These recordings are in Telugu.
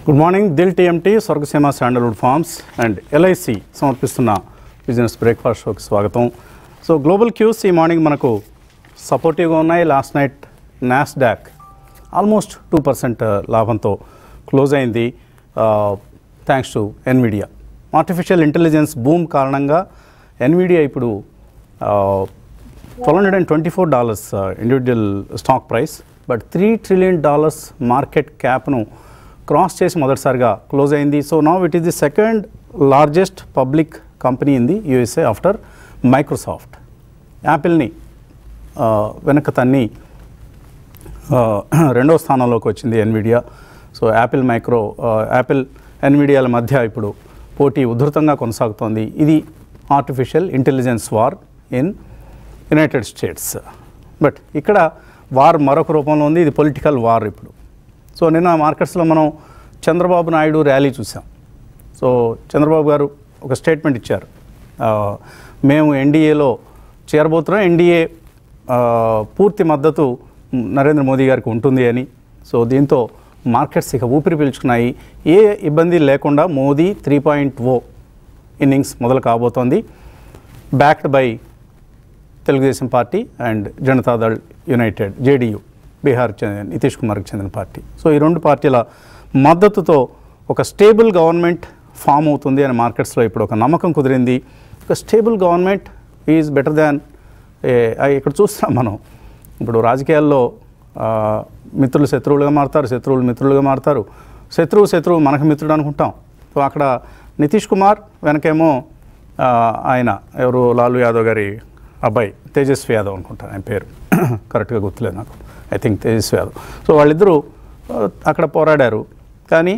Good morning Dil TMT Swargaseema sandalwood farms and LIC సమర్పిస్తున్న బిజినెస్ బ్రేక్ఫాస్ట్ షోకి స్వాగతం సో గ్లోబల్ క్యూస్ ఈ మార్నింగ్ మనకు సపోర్టివ్గా ఉన్నాయి last night Nasdaq almost two percent లాభంతో క్లోజ్ అయింది thanks to Nvidia artificial intelligence boom కారణంగా ఎన్విడియా ఇప్పుడు twelve hundred and twenty four dollars individual stock price but three trillion dollars market క్యాప్ను క్రాస్ చేసి మొదటిసారిగా క్లోజ్ అయింది so now it is the second largest public company in the USA after Microsoft యాపిల్ని వెనక తన్ని ఆ, రెండో స్థానంలోకి వచ్చింది ఎన్విడియా సో యాపిల్ మైక్రో ఆ, యాపిల్ ఎన్విడియాల మధ్య ఇప్పుడు పోటీ ఉధృతంగా కొనసాగుతోంది ఇది artificial intelligence war in United States but ఇక్కడ వార్ మరొక రూపంలో ఉంది ఇది పొలిటికల్ వార్ ఇప్పుడు సో నిన్న మార్కెట్స్లో మనం చంద్రబాబు నాయుడు ర్యాలీ చూసాం సో చంద్రబాబు గారు ఒక స్టేట్మెంట్ ఇచ్చారు ఆ, మేము ఎన్డీఏలో చేరబోతున్నాం ఎన్డీఏ ఆ, పూర్తి మద్దతు నరేంద్ర మోదీ గారికి ఉంటుంది అని సో దీంతో మార్కెట్స్ ఇక ఊపిరి పీల్చుకున్నాయి ఏ ఇబ్బంది లేకుండా మోదీ త్రీ పాయింట్ ఓ ఇన్నింగ్స్ మొదలు కాబోతోంది backed by Telugu Desam party and Janata Dal United JDU Bihar చెందిన నితీష్ కుమార్కి చెందిన పార్టీ సో ఈ రెండు పార్టీల మద్దతుతో ఒక స్టేబుల్ గవర్నమెంట్ ఫామ్ అవుతుంది అని మార్కెట్స్లో ఇప్పుడు ఒక నమ్మకం కుదిరింది ఒక stable government is better than ఇక్కడ చూస్తాం మనం ఇప్పుడు రాజకీయాల్లో ఆ, మిత్రులు శత్రువులుగా మారుతారు శత్రువులు మిత్రులుగా మారుతారు శత్రువు శత్రువు మనకు మిత్రుడు అనుకుంటాం సో అక్కడ నితీష్ కుమార్ వెనకేమో ఆ, ఆయన ఎవరు లాలు యాదవ్ గారి అబ్బాయి తేజస్వి యాదవ్ అనుకుంటాను ఆయన పేరు కరెక్ట్గా గుర్తులేదు నాకు I think Tejashwi Yadav so వాళ్ళిద్దరూ ఆ, అక్కడ పోరాడారు కానీ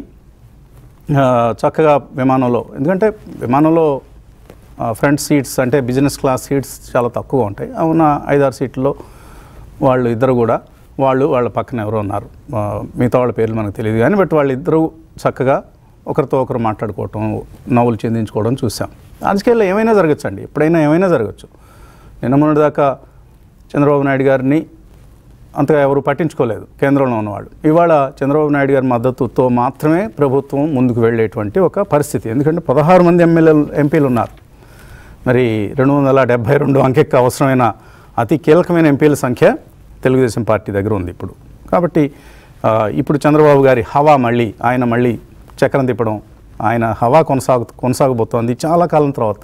ఆ, చక్కగా విమానంలో ఎందుకంటే విమానంలో ఫ్రంట్ సీట్స్ అంటే బిజినెస్ క్లాస్ సీట్స్ చాలా తక్కువ ఉంటాయి ఆ ఉన్న ఐదారు సీట్లలో వాళ్ళు ఇద్దరు కూడా వాళ్ళు వాళ్ళ పక్కన ఎవరో ఉన్నారు ఆ, మిగతా వాళ్ళ పేర్లు మనకు తెలియదు కానీ బట్ వాళ్ళిద్దరూ చక్కగా ఒకరితో ఒకరు మాట్లాడుకోవటం నవ్వులు చెందించుకోవడం చూసాం రాజకీయాల్లో ఏమైనా జరగచ్చండి ఎప్పుడైనా ఏమైనా జరగచ్చు నిన్న మొన్నటిదాకా చంద్రబాబు నాయుడు గారిని అంతగా ఎవరు పట్టించుకోలేదు కేంద్రంలో ఉన్నవాళ్ళు ఇవాళ చంద్రబాబు నాయుడు గారి మద్దతుతో మాత్రమే ప్రభుత్వం ముందుకు వెళ్ళేటువంటి ఒక పరిస్థితి ఎందుకంటే పదహారు మంది ఎమ్మెల్యేలు ఎంపీలు ఉన్నారు మరి రెండు వందల డెబ్భై రెండు అంకెకు అవసరమైన అతి కీలకమైన ఎంపీల సంఖ్య తెలుగుదేశం పార్టీ దగ్గర ఉంది ఇప్పుడు కాబట్టి ఆ, ఇప్పుడు చంద్రబాబు గారి హవా మళ్ళీ ఆయన మళ్ళీ చక్రం తిప్పడం ఆయన హవా కొనసాగు కొనసాగబోతోంది చాలా కాలం తర్వాత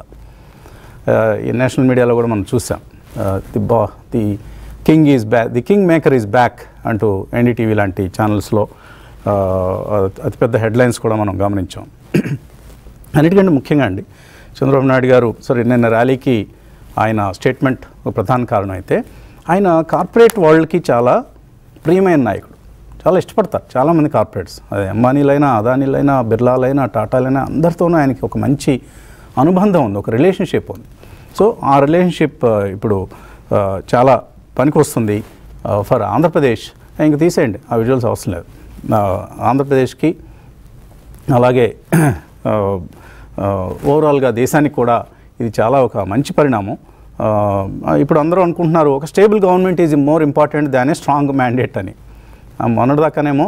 ఆ, ఈ నేషనల్ మీడియాలో కూడా మనం చూసాం ది బా the king is back the king maker is back అంటూ ఎన్డీటీవీ లాంటి ఛానల్స్లో ఆ, అతిపెద్ద హెడ్లైన్స్ కూడా మనం గమనించాం అన్నిటికంటే ముఖ్యంగా అండి చంద్రబాబు నాయుడు గారు సరే నిన్న ర్యాలీకి ఆయన స్టేట్మెంట్ ఒక ప్రధాన కారణం అయితే ఆయన కార్పొరేట్ వరల్డ్కి చాలా ప్రియమైన నాయకుడు చాలా ఇష్టపడతారు చాలామంది కార్పొరేట్స్ అదే అంబానీలైనా అదానీలైనా బిర్లాలైనా టాటాలైనా అందరితోనూ ఆయనకి ఒక మంచి అనుబంధం ఉంది ఒక రిలేషన్షిప్ ఉంది సో ఆ రిలేషన్షిప్ ఆ, ఇప్పుడు ఆ, చాలా పనికొస్తుంది ఫర్ ఆంధ్రప్రదేశ్ ఇంక తీసేయండి ఆ విజువల్స్ అవసరం లేదు ఆ, ఆంధ్రప్రదేశ్కి అలాగే ఆ, ఆ, ఓవరాల్గా దేశానికి కూడా ఇది చాలా ఒక మంచి పరిణామం ఆ, ఇప్పుడు అందరూ అనుకుంటున్నారు ఒక stable government is more important than a strong mandate అని ఆ, మొన్నటిదాకానేమో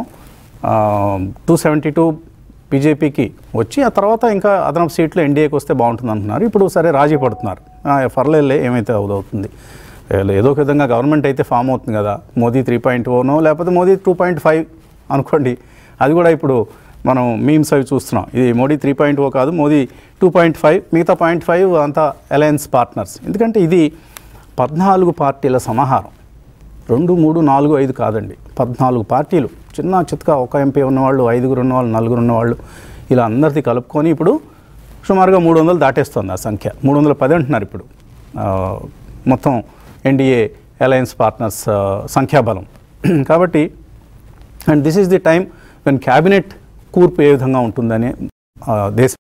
టూ సెవెంటీ టూ బీజేపీకి వచ్చి ఆ తర్వాత ఇంకా అదనపు సీట్లు ఎన్డీఏకి వస్తే బాగుంటుంది అంటున్నారు ఇప్పుడు సరే రాజీ పడుతున్నారు ఆ, పర్లేదులే ఏమైతే అవుతుంది ఏదో ఒక విధంగా గవర్నమెంట్ అయితే ఫామ్ అవుతుంది కదా మోదీ త్రీ పాయింట్ ఓనో లేకపోతే మోదీ టూ పాయింట్ ఫైవ్ అనుకోండి అది కూడా ఇప్పుడు మనం మీమ్స్ అవి చూస్తున్నాం ఇది మోడీ త్రీ పాయింట్ ఓ కాదు మోదీ టూ పాయింట్ ఫైవ్ మిగతా పాయింట్ ఫైవ్ అంతా అలయన్స్ పార్ట్నర్స్ ఎందుకంటే ఇది పద్నాలుగు పార్టీల సమాహారం రెండు మూడు నాలుగు ఐదు కాదండి పద్నాలుగు పార్టీలు చిన్న చిత్క ఒక ఎంపీ ఉన్నవాళ్ళు ఐదుగురు ఉన్నవాళ్ళు నలుగురు ఉన్నవాళ్ళు ఇలా అందరిది కలుపుకొని ఇప్పుడు సుమారుగా మూడు వందలు దాటేస్తుంది ఆ సంఖ్య మూడు వందల పది అంటున్నారు ఇప్పుడు ఆ, మొత్తం ఎన్డీఏ అలయన్స్ పార్ట్నర్స్ ఆ, సంఖ్యాబలం కాబట్టి and this is the time when cabinet కూర్పు ఏ విధంగా ఉంటుందని ఆ, దేశం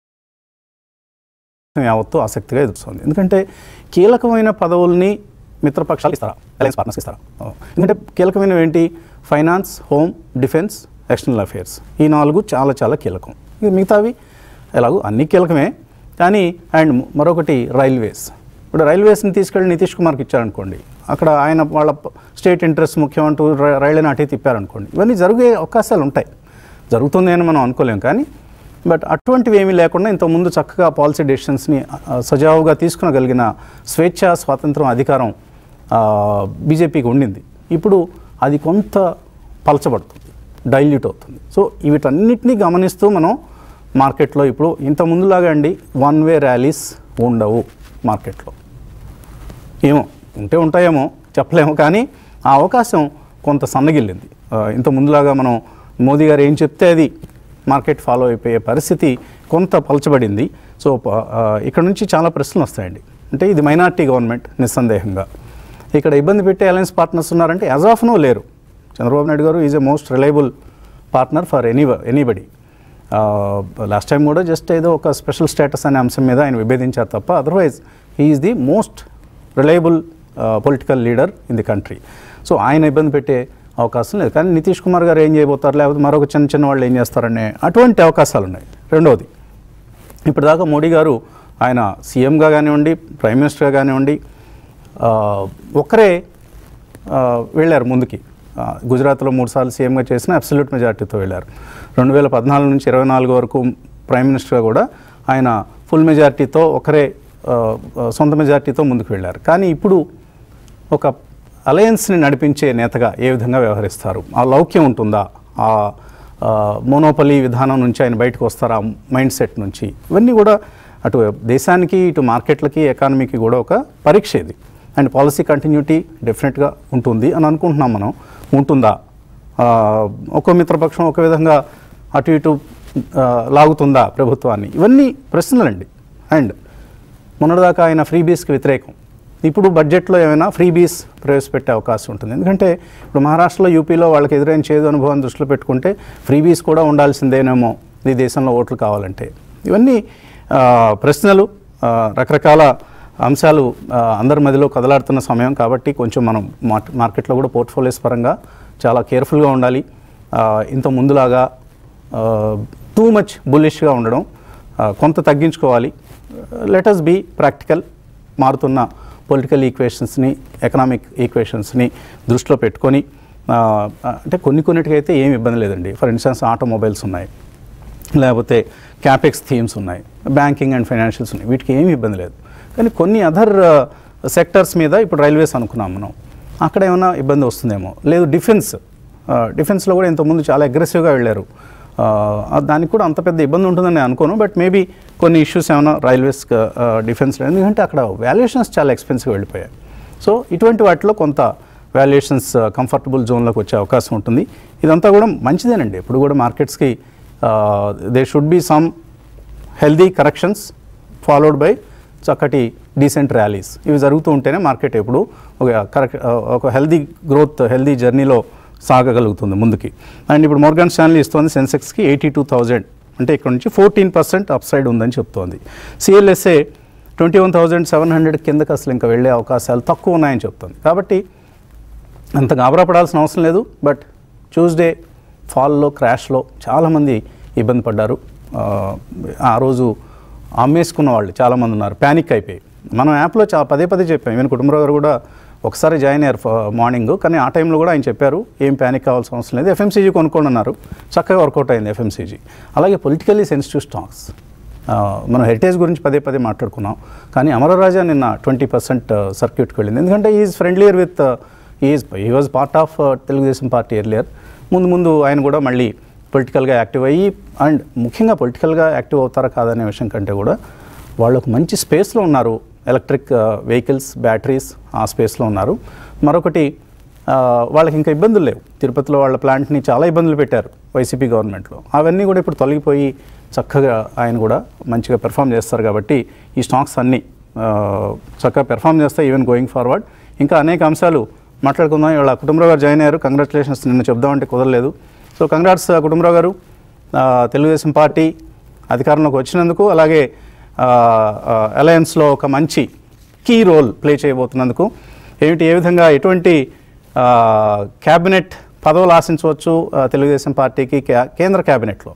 యావత్తు ఆసక్తిగా ఎదుర్కొంది ఎందుకంటే కీలకమైన పదవుల్ని మిత్రపక్షాలు ఇస్తారా అలయన్స్ పార్ట్నర్స్ ఇస్తారా ఆ, ఎందుకంటే కీలకమైనవి ఏంటి finance home defence external affairs ఈ నాలుగు చాలా చాలా కీలకం ఇక మిగతావి ఎలాగో అన్ని కీలకమే కానీ అండ్ మరొకటి రైల్వేస్ ఇప్పుడు రైల్వేస్ని తీసుకెళ్ళి నితీష్ కుమార్కి ఇచ్చారనుకోండి అక్కడ ఆయన వాళ్ళ స్టేట్ ఇంట్రెస్ట్ ముఖ్యం అంటూ రై- రైళ్ళని అటే తిప్పారనుకోండి ఇవన్నీ జరిగే అవకాశాలు ఉంటాయి జరుగుతుంది అని మనం అనుకోలేం కానీ బట్ అటువంటివి ఏమీ లేకుండా ఇంతకుముందు చక్కగా పాలసీ డెసిషన్స్ని సజావుగా తీసుకునగలిగిన స్వేచ్ఛ స్వాతంత్రం అధికారం బీజేపీకి ఉండింది ఇప్పుడు అది కొంత పలచబడుతుంది డైల్యూట్ అవుతుంది సో వీటన్నిటినీ గమనిస్తూ మనం మార్కెట్లో ఇప్పుడు ఇంత ముందులాగా అండి వన్ వే ర్యాలీస్ ఉండవు మార్కెట్లో ఏమో ఉంటే ఉంటాయేమో చెప్పలేము కానీ ఆ అవకాశం కొంత సన్నగిల్లింది ఆ, ఇంత ముందులాగా మనం మోదీ గారు ఏం చెప్తే అది మార్కెట్ ఫాలో అయిపోయే పరిస్థితి కొంత పలచబడింది సో ప- ఆ, ఇక్కడ నుంచి చాలా ప్రశ్నలు వస్తాయండి అంటే ఇది మైనార్టీ గవర్నమెంట్ నిస్సందేహంగా ఇక్కడ ఇబ్బంది పెట్టే అలయన్స్ పార్ట్నర్స్ ఉన్నారంటే యాజ్ ఆఫ్ నో లేరు Chandrababu Naidu garu is a most reliable partner for any anybody last time కూడా జస్ట్ ఏదో ఒక స్పెషల్ స్టేటస్ అనే అంశం మీద ఆయన విభేదించారు తప్ప otherwise he is the most reliable political leader in the country so ఆయన ఇబ్బంది పెట్టే అవకాశం లేదు కానీ నితీష్ కుమార్ గారు ఏం చేయబోతారు లేకపోతే మరొక చిన్న చిన్న వాళ్ళు ఏం చేస్తారనే అటువంటి అవకాశాలు ఉన్నాయి రెండవది ఇప్పటిదాకా మోడీ గారు ఆయన సీఎంగా కానివ్వండి ప్రైమ్ మినిస్టర్గా కానివ్వండి ఆ, ఒక్కరే ఆ, వెళ్ళారు ముందుకి ఆ, గుజరాత్లో మూడుసార్లు సీఎంగా చేసిన అబ్సల్యూట్ మెజార్టీతో వెళ్ళారు రెండు వేల పద్నాలుగు నుంచి ఇరవై నాలుగు వరకు ప్రైమ్ మినిస్టర్గా కూడా ఆయన ఫుల్ మెజార్టీతో ఒకరే ఆ, ఆ, సొంత మెజార్టీతో ముందుకు వెళ్ళారు కానీ ఇప్పుడు ఒక అలయన్స్ని నడిపించే నేతగా ఏ విధంగా వ్యవహరిస్తారు ఆ లౌక్యం ఉంటుందా ఆ మోనోపలీ విధానం నుంచి ఆయన బయటకు వస్తారా మైండ్ సెట్ నుంచి ఇవన్నీ కూడా అటు దేశానికి ఇటు మార్కెట్లకి ఎకానమీకి కూడా ఒక పరీక్ష ఇది అండ్ పాలసీ కంటిన్యూటీ డెఫినెట్గా ఉంటుంది అని అనుకుంటున్నాం మనం ఉంటుందా ఆ, ఒక్కో మిత్రపక్షం ఒక విధంగా అటు ఇటు ఆ, లాగుతుందా ప్రభుత్వాన్ని ఇవన్నీ ప్రశ్నలండి అండ్ మొన్నటిదాకా ఆయన ఫ్రీబీస్కి వ్యతిరేకం ఇప్పుడు బడ్జెట్లో ఏమైనా ఫ్రీబీస్ ప్రవేశపెట్టే అవకాశం ఉంటుంది ఎందుకంటే ఇప్పుడు మహారాష్ట్రలో యూపీలో వాళ్ళకి ఎదురైన చేదు అనుభవాన్ని దృష్టిలో పెట్టుకుంటే ఫ్రీబీస్ కూడా ఉండాల్సిందేనేమో ఈ దేశంలో ఓట్లు కావాలంటే ఇవన్నీ ఆ, ప్రశ్నలు ఆ, రకరకాల అంశాలు ఆ, అందరి మధ్యలో కదలాడుతున్న సమయం కాబట్టి కొంచెం మనం మార్కె- మార్కెట్లో కూడా పోర్ట్ఫోలియోస్ పరంగా చాలా కేర్ఫుల్గా ఉండాలి ఆ, ఇంత ముందులాగా టూ మచ్ బుల్లిష్గా ఉండడం ఆ, కొంత తగ్గించుకోవాలి లెటస్ బీ ప్రాక్టికల్ మారుతున్న పొలిటికల్ ఈక్వేషన్స్ని ఎకనామిక్ ఈక్వేషన్స్ని దృష్టిలో పెట్టుకొని ఆ, అంటే కొన్ని కొన్నిటికైతే ఏమి ఇబ్బంది లేదండి ఫర్ ఇన్స్టెన్స్ ఆటోమొబైల్స్ ఉన్నాయి లేకపోతే క్యాపెక్స్ థీమ్స్ ఉన్నాయి బ్యాంకింగ్ అండ్ ఫైనాన్షియల్స్ ఉన్నాయి వీటికి ఏమీ ఇబ్బంది లేదు కానీ కొన్ని అదర్ సెక్టర్స్ మీద ఇప్పుడు రైల్వేస్ అనుకున్నాం మనం అక్కడ ఏమైనా ఇబ్బంది వస్తుందేమో లేదు డిఫెన్స్ డిఫెన్స్లో కూడా ఇంతకుముందు చాలా అగ్రెసివ్గా వెళ్ళారు ఆ, దానికి కూడా అంత పెద్ద ఇబ్బంది ఉంటుందని నేను అనుకోను బట్ మేబీ కొన్ని ఇష్యూస్ ఏమైనా రైల్వేస్ డిఫెన్స్లో ఎందుకంటే అక్కడ వాల్యుయేషన్స్ చాలా ఎక్స్పెన్సివ్ వెళ్ళిపోయాయి సో ఇటువంటి వాటిలో కొంత వాల్యుయేషన్స్ కంఫర్టబుల్ జోన్లోకి వచ్చే అవకాశం ఉంటుంది ఇదంతా కూడా మంచిదేనండి ఇప్పుడు కూడా మార్కెట్స్కి they should be some healthy corrections followed by చక్కటి డీసెంట్ ర్యాలీస్ ఇవి జరుగుతూ ఉంటేనే మార్కెట్ ఎప్పుడు ఒక కరెక్ట్ ఒక హెల్దీ గ్రోత్ హెల్దీ జర్నీలో సాగగలుగుతుంది ముందుకి అండ్ ఇప్పుడు మోర్గాన్ స్టాన్లీ ఇస్తోంది సెన్సెక్స్కి ఎయిటీ టూ థౌజండ్ అంటే ఇక్కడ నుంచి ఫోర్టీన్ పర్సెంట్ అప్ సైడ్ ఉందని చెప్తోంది CLSA twenty one thousand seven hundred కిందకి అసలు ఇంకా వెళ్ళే అవకాశాలు తక్కువ ఉన్నాయని చెప్తోంది కాబట్టి అంత గాబరా పడాల్సిన అవసరం లేదు బట్ ట్యూస్డే ఫాల్లో క్రాష్లో చాలామంది ఇబ్బంది పడ్డారు ఆ, ఆ రోజు అమ్మేసుకున్న వాళ్ళు చాలామంది ఉన్నారు ప్యానిక్ అయిపోయి మనం యాప్లో చా పదే పదే చెప్పాం ఈవెన్ కుటుంబరావు గారు కూడా ఒకసారి జాయిన్ అయ్యారు ఫ- మార్నింగ్ కానీ ఆ టైంలో కూడా ఆయన చెప్పారు ఏం ప్యానిక్ కావాల్సిన అవసరం లేదు ఎఫ్ఎంసీజీ కొనుక్కోండి అన్నారు చక్కగా వర్కౌట్ అయింది ఎఫ్ఎంసీజీ అలాగే పొలిటికల్లీ సెన్సిటివ్ స్టాక్స్ ఆ, మనం హెరిటేజ్ గురించి పదే పదే మాట్లాడుకున్నాం కానీ అమరరాజా నిన్న ట్వంటీ పర్సెంట్ సర్క్యూట్కి వెళ్ళింది ఎందుకంటే ఈజ్ ఫ్రెండ్లియర్ విత్ ఈజ్ ఈ was part of Telugu Desam party earlier ముందు ముందు ఆయన కూడా మళ్ళీ పొలిటికల్గా యాక్టివ్ అయ్యి అండ్ ముఖ్యంగా పొలిటికల్గా యాక్టివ్ అవుతారా కాదనే విషయం కంటే కూడా వాళ్ళు ఒక మంచి స్పేస్లో ఉన్నారు ఎలక్ట్రిక్ వెహికల్స్ బ్యాటరీస్ ఆ స్పేస్లో ఉన్నారు మరొకటి ఆ, వాళ్ళకి ఇంకా ఇబ్బందులు లేవు తిరుపతిలో వాళ్ళ ప్లాంట్ని చాలా ఇబ్బందులు పెట్టారు వైసీపీ గవర్నమెంట్లో అవన్నీ కూడా ఇప్పుడు తొలగిపోయి చక్కగా ఆయన కూడా మంచిగా పెర్ఫామ్ చేస్తారు కాబట్టి ఈ స్టాక్స్ అన్నీ ఆ, చక్కగా పెర్ఫామ్ చేస్తాయి ఈవెన్ గోయింగ్ ఫార్వర్డ్ ఇంకా అనేక అంశాలు మాట్లాడుకుందాం ఇవాళ కుటుంబరావు గారు జాయిన్ అయ్యారు కంగ్రాచులేషన్స్ నిన్న చెప్దామంటే కుదరలేదు సో కంగ్రాట్స్ కుటుంబరావు గారు ఆ, తెలుగుదేశం పార్టీ అధికారంలోకి వచ్చినందుకు అలాగే అలయన్స్లో ఒక మంచి కీ రోల్ ప్లే చేయబోతున్నందుకు ఏమిటి ఏ విధంగా ఎటువంటి క్యాబినెట్ పదవులు ఆశించవచ్చు ఆ, తెలుగుదేశం పార్టీకి క్యా- కేంద్ర క్యాబినెట్లో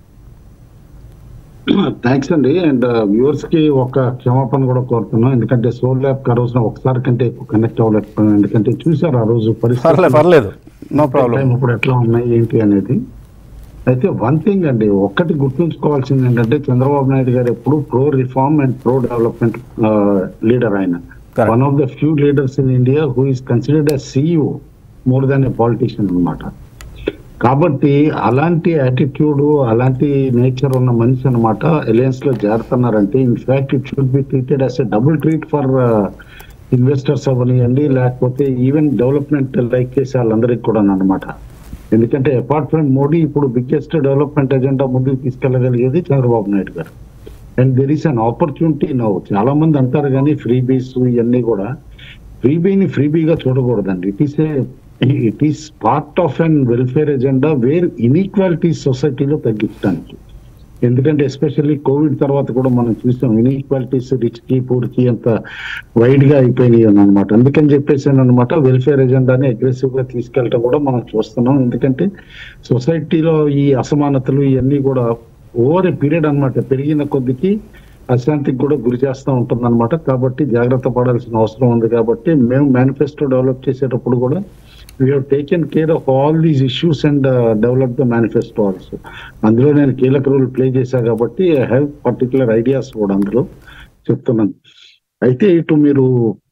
థ్యాంక్స్ అండి అండ్ వ్యూవర్స్ కి ఒక క్షమాపణ కూడా కోరుతున్నాం ఎందుకంటే సోల్ ల్యాబ్ ఆ రోజున ఒకసారి కంటే ఎక్కువ కనెక్ట్ అవ్వలేకపోయాం ఎందుకంటే చూసారు ఆ రోజు పర్లేదు పర్లేదు నో ప్రాబ్లం టైం ఇప్పుడు ఎట్లా ఉన్నాయి ఏంటి అనేది అయితే వన్ థింగ్ అండి ఒక్కటి గుర్తుంచుకోవాల్సింది ఏంటంటే చంద్రబాబు నాయుడు గారు ఎప్పుడు pro reform and pro development leader ఆయన Correct. One of the few leaders in India who is considered a CEO more than a politician అన్నమాట కాబట్టి అలాంటి యాటిట్యూడ్ అలాంటి నేచర్ ఉన్న మనిషి అనమాట అలయన్స్ లో చేరుతున్నారంటే in fact it should be treated as a double treat for investors అవనియండి లేకపోతే ఈవెన్ డెవలప్మెంట్ లైక్ చేసే వాళ్ళందరికీ కూడా అనమాట ఎందుకంటే అపార్ట్ ఫ్రమ్ మోడీ ఇప్పుడు బిగ్గెస్ట్ డెవలప్మెంట్ ఎజెండా ముందుకు తీసుకెళ్లగలిగేది చంద్రబాబు నాయుడు గారు and there is an opportunity no చాలా మంది అంటారు కానీ ఫ్రీ బీస్ ఇవన్నీ కూడా ఫ్రీబీని ఫ్రీబీగా చూడకూడదండి it is it is part of an welfare agenda where inequalities సొసైటీలో తగ్గించడానికి ఎందుకంటే ఎస్పెషల్లీ కోవిడ్ తర్వాత కూడా మనం చూసాం ఇన్ఈక్వాలిటీస్ రిచ్ కి పూర్ కి అంత వైడ్ గా అయిపోయినాయి అనమాట అందుకని చెప్పేసి అనమాట వెల్ఫేర్ ఎజెండాని అగ్రెసివ్ గా తీసుకెళ్ళటం కూడా మనం చూస్తున్నాం ఎందుకంటే సొసైటీలో ఈ అసమానతలు ఇవన్నీ కూడా ఓవర్ ఏ పీరియడ్ అన్నమాట పెరిగిన కొద్దికి అశాంతికి కూడా గురి చేస్తూ ఉంటుంది అనమాట కాబట్టి జాగ్రత్త పడాల్సిన అవసరం ఉంది కాబట్టి మేము మేనిఫెస్టో డెవలప్ చేసేటప్పుడు కూడా we have taken care of all these issues and develop the manifesto also అందులో నేను కీలక రోల్ ప్లే చేశా కాబట్టి ఐ హ్యావ్ పర్టికులర్ ఐడియాస్ కూడా అందులో చెప్తున్నాను అయితే ఇటు మీరు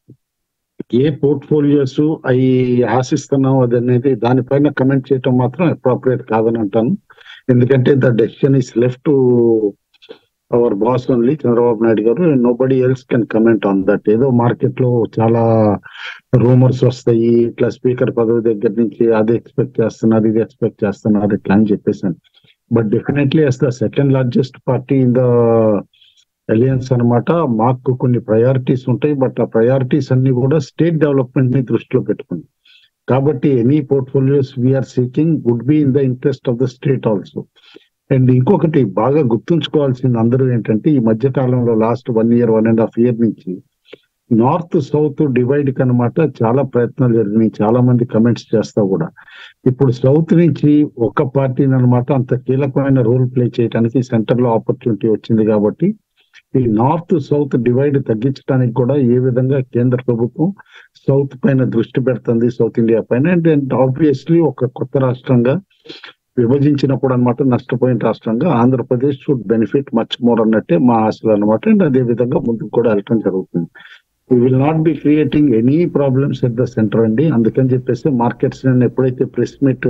ఏ పోర్ట్ఫోలియోస్ అవి ఆశిస్తున్నాం అది అనేది దానిపైన కమెంట్ చేయటం మాత్రం అప్రోప్రియేట్ కాదని అంటాను ఎందుకంటే the decision is left our boss only Chandrababu Naidu గారు nobody else can comment on that ఏదో మార్కెట్ లో చాలా రూమర్స్ వస్తాయి ఇట్లా స్పీకర్ పదవి దగ్గర నుంచి అది ఎక్స్పెక్ట్ చేస్తున్నారు ఇది ఎక్స్పెక్ట్ చేస్తున్నారు ఇట్లా అని చెప్పేసాను but definitely as the second largest party in the alliance అన్నమాట మాకు కొన్ని ప్రయారిటీస్ ఉంటాయి బట్ ఆ ప్రయారిటీస్ అన్ని కూడా స్టేట్ డెవలప్మెంట్ ని దృష్టిలో పెట్టుకుంది కాబట్టి any portfolios we're seeking would be in the interest of the state also and ఇంకొకటి బాగా గుర్తుంచుకోవాల్సింది అందరూ ఏంటంటే ఈ మధ్య కాలంలో last one year one and half year నుంచి నార్త్ సౌత్ డివైడ్ కనమాట చాలా ప్రయత్నాలు జరిగినాయి చాలా మంది కమెంట్స్ చేస్తా కూడా ఇప్పుడు సౌత్ నుంచి ఒక పార్టీని అనమాట అంత కీలకమైన రోల్ ప్లే చేయడానికి సెంటర్ లో ఆపర్చునిటీ వచ్చింది కాబట్టి ఈ నార్త్ సౌత్ డివైడ్ తగ్గించడానికి కూడా ఏ విధంగా కేంద్ర ప్రభుత్వం సౌత్ పైన దృష్టి పెడుతుంది సౌత్ ఇండియా పైన అండ్ ఆబ్వియస్లీ ఒక కొత్త రాష్ట్రంగా విభజించినప్పుడు అనమాట నష్టపోయిన రాష్ట్రంగా Andhra Pradesh should benefit much more అన్నట్టే మా ఆశలు అనమాట అండ్ అదే విధంగా ముందుకు కూడా వెళ్ళటం జరుగుతుంది we will not be creating any problems at the centre అండి అందుకని చెప్పేసి మార్కెట్స్ నేను ఎప్పుడైతే ప్రెస్ మీట్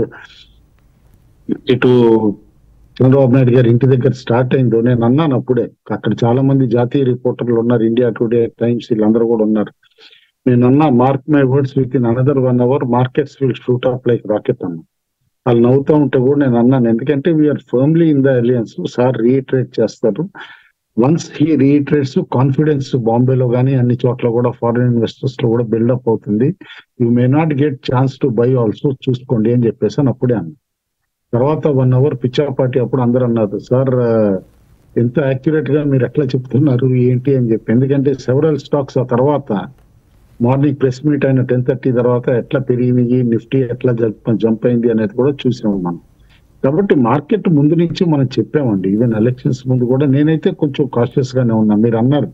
ఇటు చంద్రబాబు నాయుడు గారి ఇంటి దగ్గర స్టార్ట్ అయిందో నేను అన్నాను అప్పుడే అక్కడ చాలా మంది జాతీయ రిపోర్టర్లు ఉన్నారు ఇండియా టుడే టైమ్స్ వీళ్ళందరూ కూడా ఉన్నారు నేను అన్నా mark my words with in another one hour markets will shoot up like rocket అన్నా వాళ్ళు నవ్వుతూ ఉంటే కూడా నేను అన్నాను ఎందుకంటే we're firmly in the alliance sir retreat చేస్తారు వన్స్ హీ రీట్రేట్స్ కాన్ఫిడెన్స్ బాంబేలో కానీ అన్ని చోట్ల కూడా ఫారిన్ ఇన్వెస్టర్స్ లో కూడా బిల్డప్ అవుతుంది you may not get chance to buy also చూసుకోండి అని చెప్పేసి అని అప్పుడే అన్నా తర్వాత వన్ అవర్ పిచ్చాపాటి అప్పుడు అందరూ అన్నారు సార్ ఎంత యాక్యురేట్ గా మీరు ఎట్లా చెప్తున్నారు ఏంటి అని చెప్పి ఎందుకంటే సెవరల్ స్టాక్స్ ఆ తర్వాత మార్నింగ్ ప్రెస్ మీట్ అయిన టెన్ థర్టీ తర్వాత ఎట్లా పెరిగినాయి నిఫ్టీ ఎట్లా జంప్ అయింది అనేది కూడా చూసాము మనం కాబట్టి మార్కెట్ ముందు నుంచి మనం చెప్పామండి ఈవెన్ ఎలక్షన్స్ ముందు కూడా నేనైతే కొంచెం కాషియస్ గానే ఉన్నా మీరు అన్నారు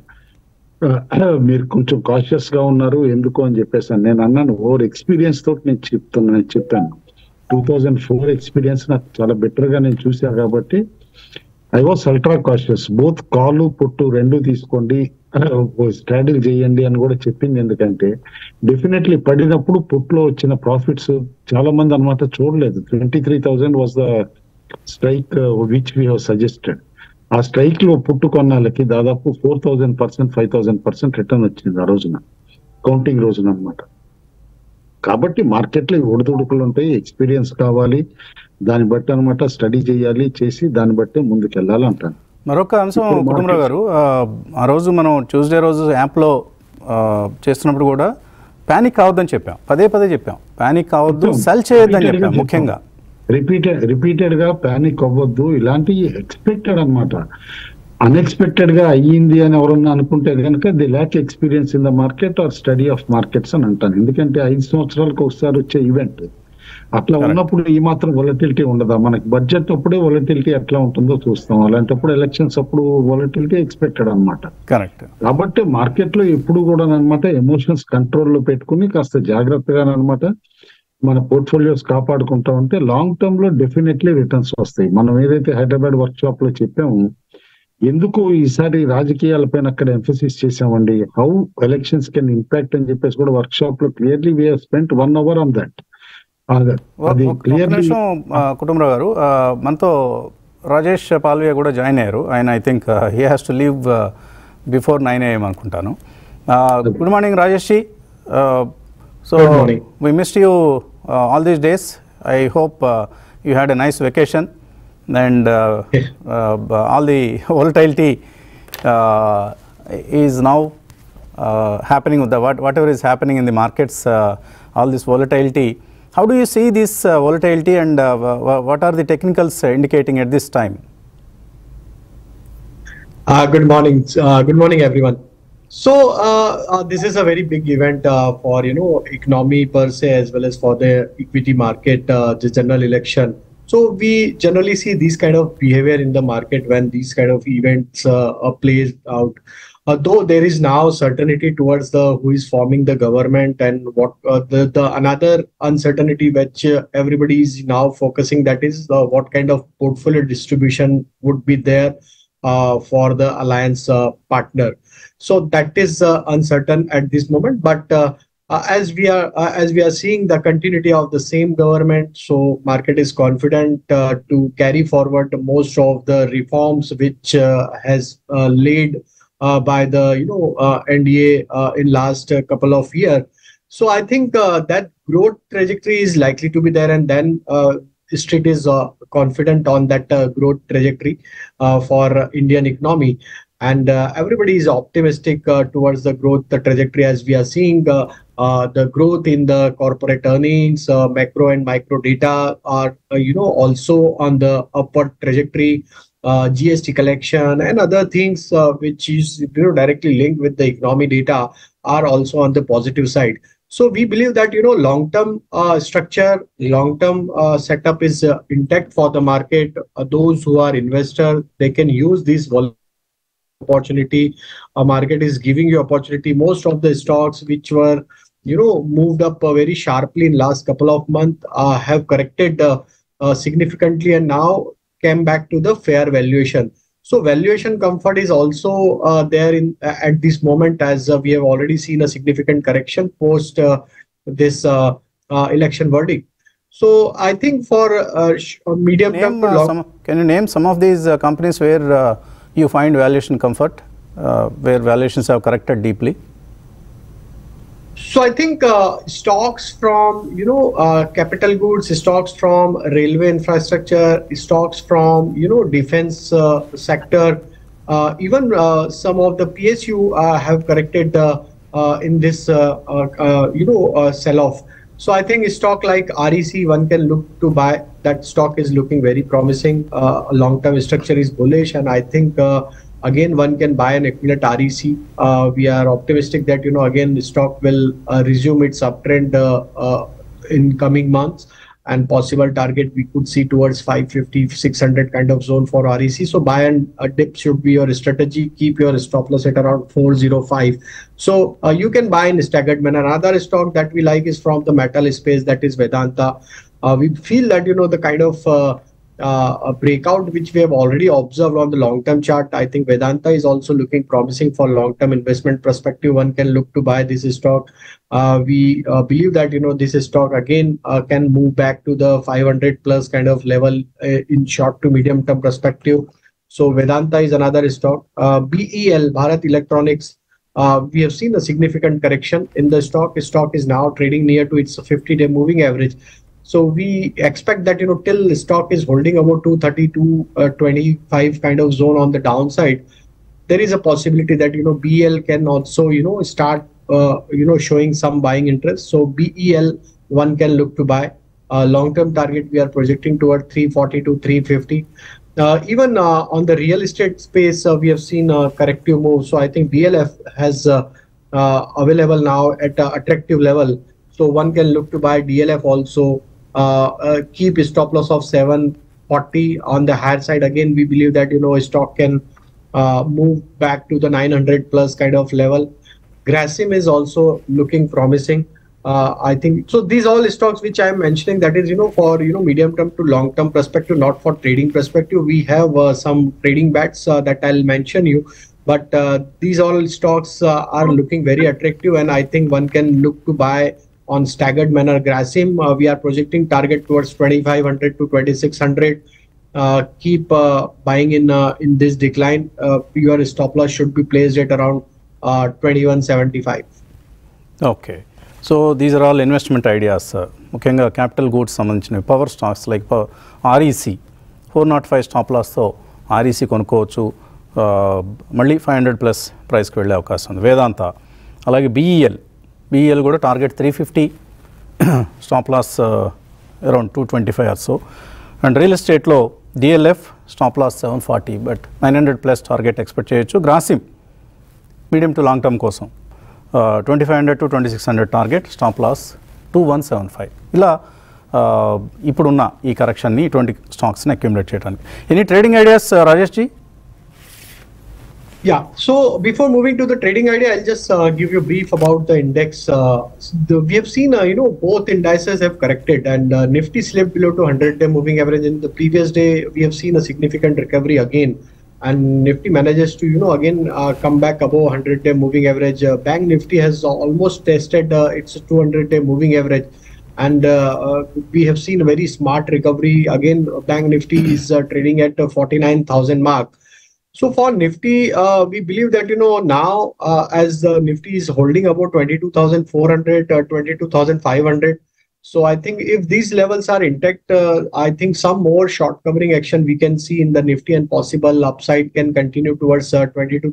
మీరు కొంచెం కాషియస్ గా ఉన్నారు ఎందుకు అని చెప్పేసి నేను అన్నాను ఓవర్ ఎక్స్పీరియన్స్ తోటి నేను చెప్తున్నా చెప్పాను టూ థౌజండ్ ఫోర్ ఎక్స్పీరియన్స్ నాకు చాలా బెటర్ గా నేను చూసా కాబట్టి I was ultra cautious both call put రెండు తీసుకోండి స్ట్రాటజీ చేయండి అని కూడా చెప్పింది ఎందుకంటే డెఫినెట్లీ పడినప్పుడు పుట్లో వచ్చిన ప్రాఫిట్స్ చాలా మంది అనమాట చూడలేదు twenty three thousand was the strike which we have suggested ఆ స్ట్రైక్ లో పుట్టు కొన్నాళ్ళకి దాదాపు four thousand percent five thousand percent return వచ్చింది ఆ రోజున కౌంటింగ్ రోజున అనమాట కాబట్టి మార్కెట్ లో ఒడిదుడుకులు ఉంటాయి ఎక్స్పీరియన్స్ కావాలి దాన్ని బట్టి అనమాట స్టడీ చేయాలి చేసి దాన్ని బట్టి ముందుకు వెళ్ళాలి అంటాను మరొక అంశం కుటుంబరావు గారు ఆ రోజు మనం ట్యూస్డే రోజు యాప్లో చేస్తున్నప్పుడు కూడా ప్యానిక్ కావద్దని చెప్పాం పదే పదే చెప్పాం ప్యానిక్ కావద్దు సెల్ చేయొద్దని చెప్పాం ముఖ్యంగా రిపీటెడ్ రిపీటెడ్ గా ప్యానిక్ అవ్వద్దు ఇలాంటివి ఎక్స్పెక్టెడ్ అనమాట అన్ఎక్స్పెక్టెడ్ గా అయ్యింది అని ఎవరన్నా అనుకుంటే కనుక the lack experience in the market or study of markets అని అంటాను ఎందుకంటే ఐదు సంవత్సరాలకు ఒకసారి వచ్చే ఈవెంట్ అట్లా ఉన్నప్పుడు ఈ మాత్రం వొలటిలిటీ ఉండదా మనకి బడ్జెట్ అప్పుడే వొలటిలిటీ ఎట్లా ఉంటుందో చూస్తాం అలాంటప్పుడు ఎలక్షన్స్ అప్పుడు వొలటిలిటీ ఎక్స్పెక్టెడ్ అనమాట కరెక్ట్ కాబట్టి మార్కెట్ లో ఎప్పుడు కూడా అనమాట ఎమోషన్స్ కంట్రోల్ లో పెట్టుకుని కాస్త జాగ్రత్తగా అనమాట మన పోర్ట్ఫోలియోస్ కాపాడుకుంటా ఉంటే లాంగ్ టర్మ్ లో డెఫినెట్లీ రిటర్న్స్ వస్తాయి మనం ఏదైతే హైదరాబాద్ వర్క్ షాప్ లో చెప్పాము ఎందుకు ఈసారి రాజకీయాలపైన అక్కడ ఎంఫసిస్ చేసామండి హౌ ఎలక్షన్స్ కెన్ ఇంపాక్ట్ అని చెప్పేసి కూడా వర్క్ షాప్ లో clearly we spent one hour on that అది ఒక- ఒక క్లియర్లీ నిమిషం ఆ, కుటుంబరావు గారు ఆ, మనతో రాజేష్ పాల్వియా కూడా జాయిన్ అయ్యారు ఆయన I think he has to leave before nine AM అనుకుంటాను good morning Rajesh ji so Good morning. we missed you uh, all these days. I hope uh, you had a nice vacation and uh, Yes. uh, b- all the volatility uh, is now uh, happening with the what, whatever is happening in the markets, uh, all this volatility. How do you see this uh, volatility and uh, wha- wha- what are the technicals uh, indicating at this time? Uh, good morning. Uh, good morning, everyone. So uh, uh, this is a very big event uh, for you know economy per se as well as for the equity market, uh, the general election. So we generally see this kind of behavior in the market when these kind of events uh, are plays out. Uh, though there is now certainty towards the who is forming the government and what uh, the the another uncertainty which uh, everybody is now focusing that is uh, what kind of portfolio distribution would be there uh, for the alliance uh, partner. So that is uh, uncertain at this moment. But uh, uh, as we are uh, as we are seeing the continuity of the same government, so market is confident uh, to carry forward most of the reforms which uh, has uh, laid uh, by the you know uh, NDA uh, in last uh, couple of years. So I think uh, that growth trajectory is likely to be there, and then uh, Street is uh, confident on that uh, growth trajectory uh, for uh, Indian economy, and uh, everybody is optimistic uh, towards the growth the trajectory as we are seeing uh, uh, the growth in the corporate earnings, uh, macro and micro data are uh, you know also on the upward trajectory. Uh, GST collection and other things uh, which is you know directly linked with the economy data are also on the positive side. So we believe that you know long-term uh, structure, long-term uh, setup is uh, intact for the market. Uh, those who are investor, they can use this vol- opportunity. A market is giving you opportunity. Most of the stocks which were you know moved up uh, very sharply in last couple of months uh, have corrected uh, uh, significantly and now came back to the fair valuation. So valuation comfort is also uh, there in at this moment as uh, we have already seen a significant correction post uh, this uh, uh, election verdict. So I think for uh, sh- uh, medium term Name, to uh, long some, can you name some of these uh, companies where uh, you find valuation comfort, uh, where valuations have corrected deeply? So I think uh, stocks from you know uh, capital goods, stocks from railway infrastructure, stocks from you know defense uh, sector, uh, even uh, some of the PSU uh, have corrected uh, uh, in this uh, uh, uh, you know uh, sell off. So I think a stock like REC one can look to buy. That stock is looking very promising. Uh, long term structure is bullish, and I think. Uh, again one can buy an equivalent REC. Uh, we are optimistic that you know again the stock will uh, resume its uptrend uh, uh, in coming months and possible target we could see towards 550 600 kind of zone for REC. So buy and a dip should be your strategy. Keep your stop loss at around 405. So uh, you can buy in staggered manner. Another stock that we like is from the metal space that is Vedanta. Uh, we feel that you know the kind of uh, uh, a breakout which we have already observed on the long term chart. I think Vedanta is also looking promising for long term investment perspective. One can look to buy this stock. Uh, we uh, believe that you know this stock again uh, can move back to the 500 plus kind of level uh, in short to medium term perspective. So Vedanta is another stock. Uh, BEL Bharat Electronics. Uh, we have seen a significant correction in the stock. Stock is now trading near to its 50-day moving average. So we expect that you know till the stock is holding about 230 to uh, 25 kind of zone on the downside, there is a possibility that you know BL can also you know start uh, you know showing some buying interest. So BEL one can look to buy. Uh, long-term target we are projecting toward 340 to 350. Uh, even uh, on the real estate space, uh, we have seen a corrective move. So I think BLF has uh, uh, available now at an attractive level. So one can look to buy DLF also. Uh, uh, keep a stop loss of 740 on the higher side. Again, we believe that you know a stock can uh, move back to the 900 plus kind of level. Grasim is also looking promising. uh, I think so. These all stocks which I am mentioning that is you know for you know medium term to long term perspective, not for trading perspective. We have uh, some trading bets uh, that I'll mention you, but uh, these all stocks uh, are looking very attractive, and I think one can look to buy on staggered manner. Grasim, uh, we are projecting target towards 2500 to 2600. Uh, keep uh, buying in uh, in this decline. Uh, your stop loss should be placed at around uh, 2175. Okay so these are all investment ideas ముఖ్యంగా క్యాపిటల్ గూడ్స్ సంబంధించినవి power stocks like REC four not five stop లాస్తో ఆర్ఈసీ కొనుక్కోవచ్చు ఆ, మళ్ళీ ఫైవ్ హండ్రెడ్ ప్లస్ ప్రైస్కి వెళ్ళే అవకాశం ఉంది వేదాంత అలాగే బీఈఎల్ బీఈఎల్ కూడా target three fifty stop loss around two twenty five or so and real ఎస్టేట్లో DLF stop loss seven forty but nine hundred plus target expect చేయొచ్చు Grasim medium to long term కోసం twenty five hundred to twenty six hundred target stop loss two one seven five ఇలా ఆ, ఇప్పుడున్న ఈ కరెక్షన్ని ఇటువంటి స్టాక్స్ని అక్యుములేట్ చేయడానికి any trading ideas Rajesh ji Yeah. So before moving to the trading idea, I'll just uh, give you a brief about the index. Uh, the, we have seen, uh, you know, both indices have corrected, and uh, Nifty slipped below to 100-day moving average. In the previous day, we have seen a significant recovery again, and Nifty manages to, you know, again uh, come back above 100-day moving average. Uh, Bank Nifty has almost tested uh, its 200-day moving average. And uh, uh, we have seen a very smart recovery. Again, Bank Nifty is uh, trading at uh, 49,000 mark. So for Nifty, uh, we believe that you know now uh, as the Nifty is holding about 22,400, uh, 22,500. So I think if these levels are intact, uh, I think some more short covering action we can see in the Nifty and possible upside can continue towards uh,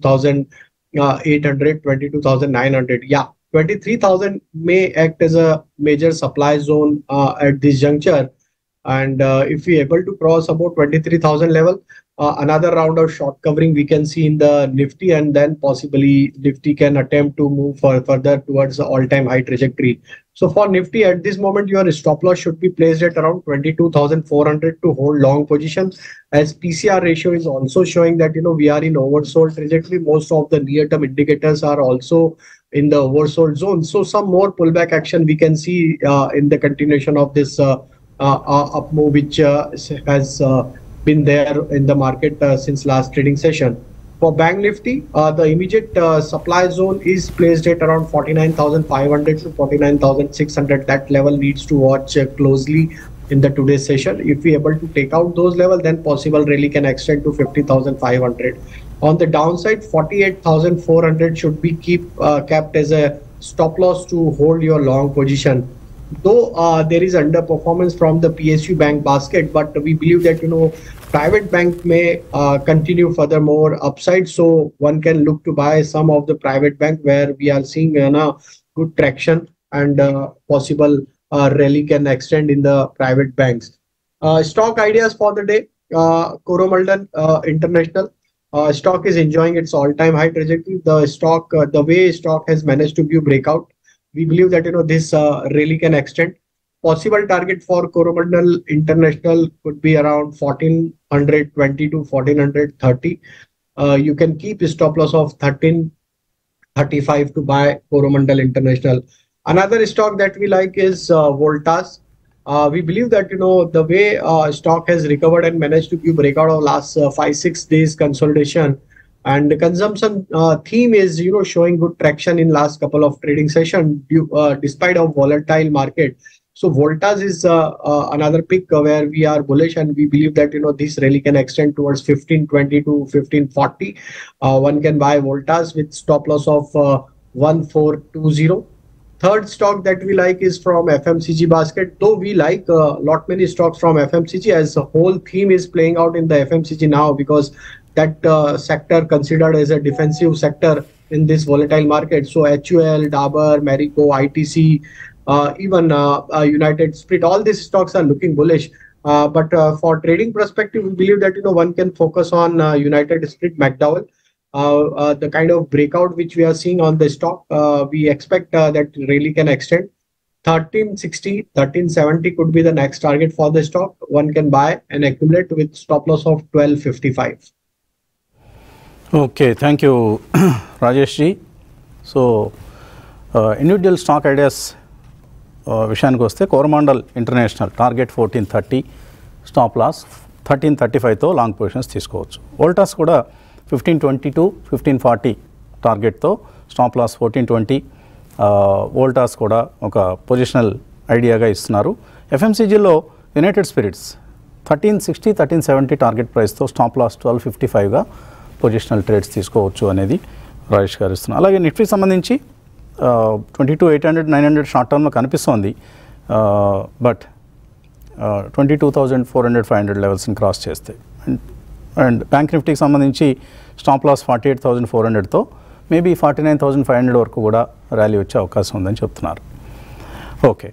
22,800, 22,900. Yeah, 23,000 may act as a major supply zone uh, at this juncture. And uh, if we able to cross about 23,000 level, uh, another round of short covering we can see in the Nifty, and then possibly Nifty can attempt to move for, further towards the all-time high trajectory. So for Nifty at this moment, your stop loss should be placed at around 22,400 to hold long positions. As PCR ratio is also showing that you know we are in oversold trajectory. Most of the near-term indicators are also in the oversold zone. So some more pullback action we can see uh, in the continuation of this uh, uh, uh, up move, which uh, has uh, been there in the market uh, since last trading session. For Bank Nifty, uh, the immediate uh, supply zone is placed at around 49,500 to 49,600. That level needs to watch uh, closely in the today's session. If we able to take out those level, then possible rally can extend to 50,500. On the downside, 48,400 should be keep uh, kept as a stop loss to hold your long position though uh, there is underperformance from the PSU bank basket, but we believe that you know private bank may uh, continue furthermore upside. So one can look to buy some of the private bank where we are seeing you know, good traction and uh, possible uh, rally can extend in the private banks. Uh, stock ideas for the day: uh, Coromandel uh, International. Uh, stock is enjoying its all-time high trajectory. The stock, uh, the way stock has managed to give breakout we believe that you know this uh, really can extend. Possible target for Coromandel International could be around 1420 to 1430. Uh, you can keep a stop loss of 1335 to buy Coromandel International. Another stock that we like is uh, Voltas. Uh, we believe that you know the way uh, stock has recovered and managed to give breakout of last uh, five six days consolidation and the consumption uh, theme is you know showing good traction in last couple of trading session due, uh, despite of volatile market so voltas is uh, uh, another pick where we are bullish and we believe that you know this rally can extend towards 1520 to 1540 uh, one can buy voltas with stop loss of uh, 1420 third stock that we like is from fmcg basket though we like a uh, lot many stocks from fmcg as the whole theme is playing out in the fmcg now because that uh, sector considered as a defensive sector in this volatile market. So HUL, Dabur, Marico, ITC, uh, even uh, uh, United Sprit, all these stocks are looking bullish. Uh, but uh, for trading perspective, we believe that you know one can focus on uh, United Sprit, McDowell. Uh, uh, the kind of breakout which we are seeing on the stock, uh, we expect uh, that really can extend. 1360, 1370 could be the next target for the stock. One can buy and accumulate with stop loss of 1255. Okay thank you Rajesh ji so individual stock ideas ఆ, విషయానికి వస్తే Coromandel international target fourteen thirty stop loss thirteen thirty ఫైవ్తో లాంగ్ పొజిషన్స్ తీసుకోవచ్చు వోల్టాస్ కూడా fifteen twenty to fifteen forty టార్గెట్తో stop loss fourteen twenty Voltas కూడా ఒక పొజిషనల్ ఐడియాగా ఇస్తున్నారు ఎఫ్ఎంసీజీలో United Spirits thirteen sixty thirteen seventy target ప్రైస్తో స్టాప్ లాస్ ట్వెల్వ్ ఫిఫ్టీ ఫైవ్గా పొజిషనల్ ట్రేడ్స్ తీసుకోవచ్చు అనేది రాజేష్ గారు ఇస్తున్నారు అలాగే నిఫ్టీకి సంబంధించి twenty two eight hundred nine hundred short టర్మ్లో కనిపిస్తోంది but twenty two thousand four hundred five hundred లెవెల్స్ని క్రాస్ చేస్తే అండ్ అండ్ బ్యాంక్ నిఫ్టీకి సంబంధించి stop loss forty eight thousand four హండ్రెడ్తో maybe forty nine thousand five hundred వరకు కూడా ర్యాలీ వచ్చే అవకాశం ఉందని చెప్తున్నారు ఓకే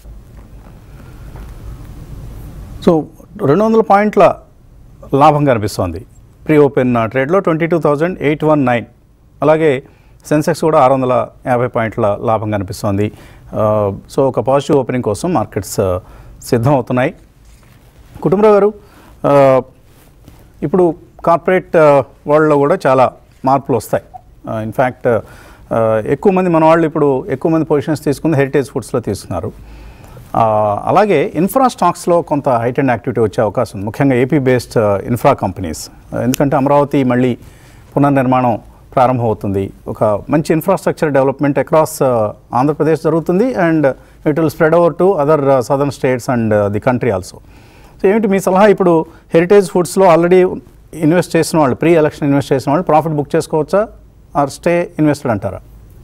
సో రెండు వందల పాయింట్ల లాభం కనిపిస్తోంది ప్రీ ఓపెన్ ట్రేడ్లో twenty two thousand eight one nine అలాగే సెన్సెక్స్ కూడా ఆరు వందల యాభై పాయింట్ల లాభం కనిపిస్తోంది ఆ, సో ఒక పాజిటివ్ ఓపెనింగ్ కోసం మార్కెట్స్ ఆ, సిద్ధం అవుతున్నాయి కుటుంబరావు గారు ఆ, ఇప్పుడు కార్పొరేట్ ఆ, వరల్డ్లో కూడా చాలా మార్పులు వస్తాయి ఇన్ఫ్యాక్ట్ ఎక్కువ మంది మన వాళ్ళు ఇప్పుడు ఎక్కువ మంది పొజిషన్స్ తీసుకుంది హెరిటేజ్ ఫుడ్స్లో తీసుకున్నారు ఆ, అలాగే ఇన్ఫ్రా స్టాక్స్లో కొంత హైట్ అండ్ యాక్టివిటీ వచ్చే అవకాశం ఉంది ముఖ్యంగా ఏపీ బేస్డ్ ఇన్ఫ్రా కంపెనీస్ ఎందుకంటే అమరావతి మళ్ళీ పునర్నిర్మాణం ప్రారంభమవుతుంది ఒక మంచి ఇన్ఫ్రాస్ట్రక్చర్ డెవలప్మెంట్ అక్రాస్ ఆంధ్రప్రదేశ్ జరుగుతుంది and it will spread over to other southern states and the country also so ఏమిటి మీ సలహా ఇప్పుడు హెరిటేజ్ ఫుడ్స్లో ఆల్రెడీ ఇన్వెస్ట్ చేసిన వాళ్ళు ప్రీ ఎలక్షన్ ఇన్వెస్ట్ చేసిన వాళ్ళు ప్రాఫిట్ బుక్ చేసుకోవచ్చా ఆర్ స్టే ఇన్వెస్టెడ్ అంటారా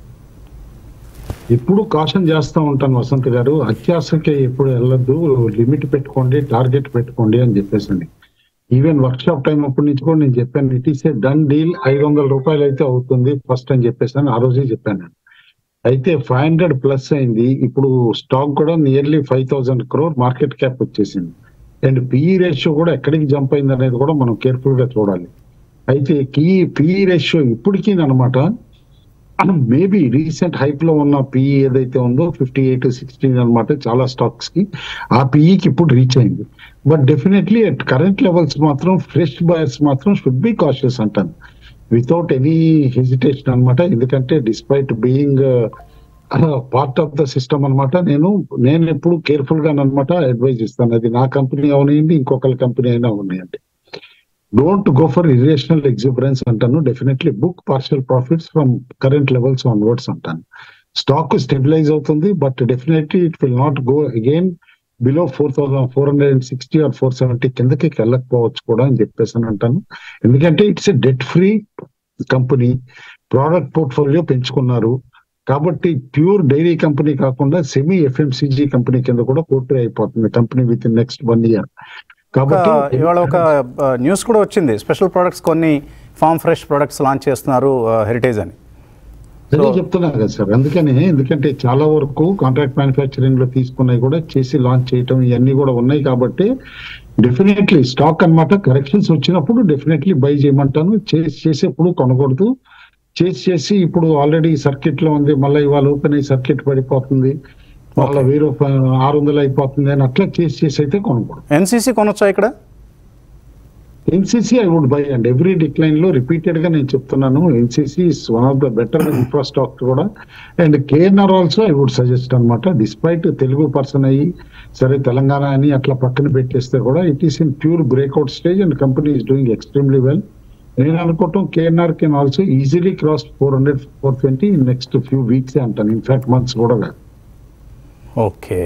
ఇప్పుడు కాషన్ చేస్తూ ఉంటాను వసంత్ గారు అత్యాశకి ఎప్పుడు వెళ్ళొద్దు లిమిట్ పెట్టుకోండి టార్గెట్ పెట్టుకోండి అని చెప్పేసండి ఈవెన్ వర్క్ షాప్ టైం అప్పటి నుంచి కూడా నేను చెప్పాను it is a done deal ఐదు వందల రూపాయలు అయితే అవుతుంది ఫస్ట్ అని చెప్పేసాను ఆ రోజే చెప్పాను నేను. అయితే ఫైవ్ హండ్రెడ్ ప్లస్ అయింది ఇప్పుడు స్టాక్ కూడా nearly five thousand crore market cap వచ్చేసింది అండ్ పిఈ రేషియో కూడా ఎక్కడికి జంప్ అయింది అనేది కూడా మనం కేర్ఫుల్ గా చూడాలి అయితే కీ పిఈ రేషియో ఇప్పటికీ అనమాట మేబీ రీసెంట్ హైప్ లో ఉన్న పిఈ ఏదైతే ఉందో ఫిఫ్టీ ఎయిట్ సిక్స్టీన్ అనమాట చాలా స్టాక్స్ కి ఆ పిఈకి ఇప్పుడు రీచ్ అయింది but definitely at current levels మాత్రం ఫ్రెష్ బయర్స్ మాత్రం షుడ్ బి కాషియస్ అంటాను వితౌట్ ఎనీ హెజిటేషన్ అన్నమాట ఎందుకంటే despite being part of the system అన్నమాట నేను నేను ఎప్పుడు కేర్ఫుల్ గా అనమాట అడ్వైజ్ ఇస్తాను అది నా కంపెనీ అవనియండి ఇంకొకరి కంపెనీ అయినా ఉన్నాయండి don't go for irrational exuberance అంటాను definitely book partial profits from current levels onwards అంటాను స్టాక్ స్టెబిలైజ్ అవుతుంది but definitely it will not go again below four thousand four hundred and sixty or four seventy కిందకి వెళ్ళకపోవచ్చు కూడా అని చెప్పేసి అని అంటాను ఎందుకంటే it's a debt free company product portfolio పెంచుకున్నారు కాబట్టి ప్యూర్ డైరీ కంపెనీ కాకుండా సెమీ ఎఫ్ఎంసీజీ కంపెనీ కింద కూడా పోర్ట్రే అయిపోతుంది company with in next one year ఒక కాబట్టి ఇవాళ ఒక న్యూస్ కూడా వచ్చింది స్పెషల్ ప్రొడక్ట్స్ కొన్ని ఫామ్ ఫ్రెష్ ప్రొడక్ట్స్ లాంచ్ చేస్తున్నారు హెరిటేజ్ అని అదే చెప్తున్నా కదా సార్ అందుకని ఎందుకంటే చాలా వరకు కాంట్రాక్ట్ మ్యానుఫ్యాక్చరింగ్ లో తీసుకున్నవి కూడా చేసి లాంచ్ చేయటం ఇవన్నీ కూడా ఉన్నాయి కాబట్టి డెఫినెట్లీ స్టాక్ అన్నమాట కరెక్షన్స్ వచ్చినప్పుడు డెఫినెట్లీ బై చేయమంటాను చేసి చేసేప్పుడు కొనకూడదు చేసి చేసి ఇప్పుడు ఆల్రెడీ సర్కిట్ లో ఉంది మళ్ళీ ఇవాళ ఓపెన్ అయ్యి సర్కిట్ పడిపోతుంది మళ్ళీ వెయ్యి రూపాయలు ఆరు వందలు అయిపోతుంది అని అట్లా చేసి చేసి అయితే కొనకూడదు ఎన్సీసీ కొనొచ్చా ఇక్కడ NCC I would buy and every decline లో రిపీటెడ్ గా నేను చెప్తున్నాను NCC is one of the better infrastructure కూడా and KNR also I would suggest అనమాట డిస్పైట్ తెలుగు పర్సన్ అయ్యి సరే తెలంగాణ అని అట్లా పక్కన పెట్టేస్తే కూడా it is in pure breakout stage and company is doing extremely well నేను అనుకోవటం KNR can also easily cross four hundred four twenty next few weeks అంటాను ఇన్ఫాక్ట్ మంత్స్ కూడా కాదు okay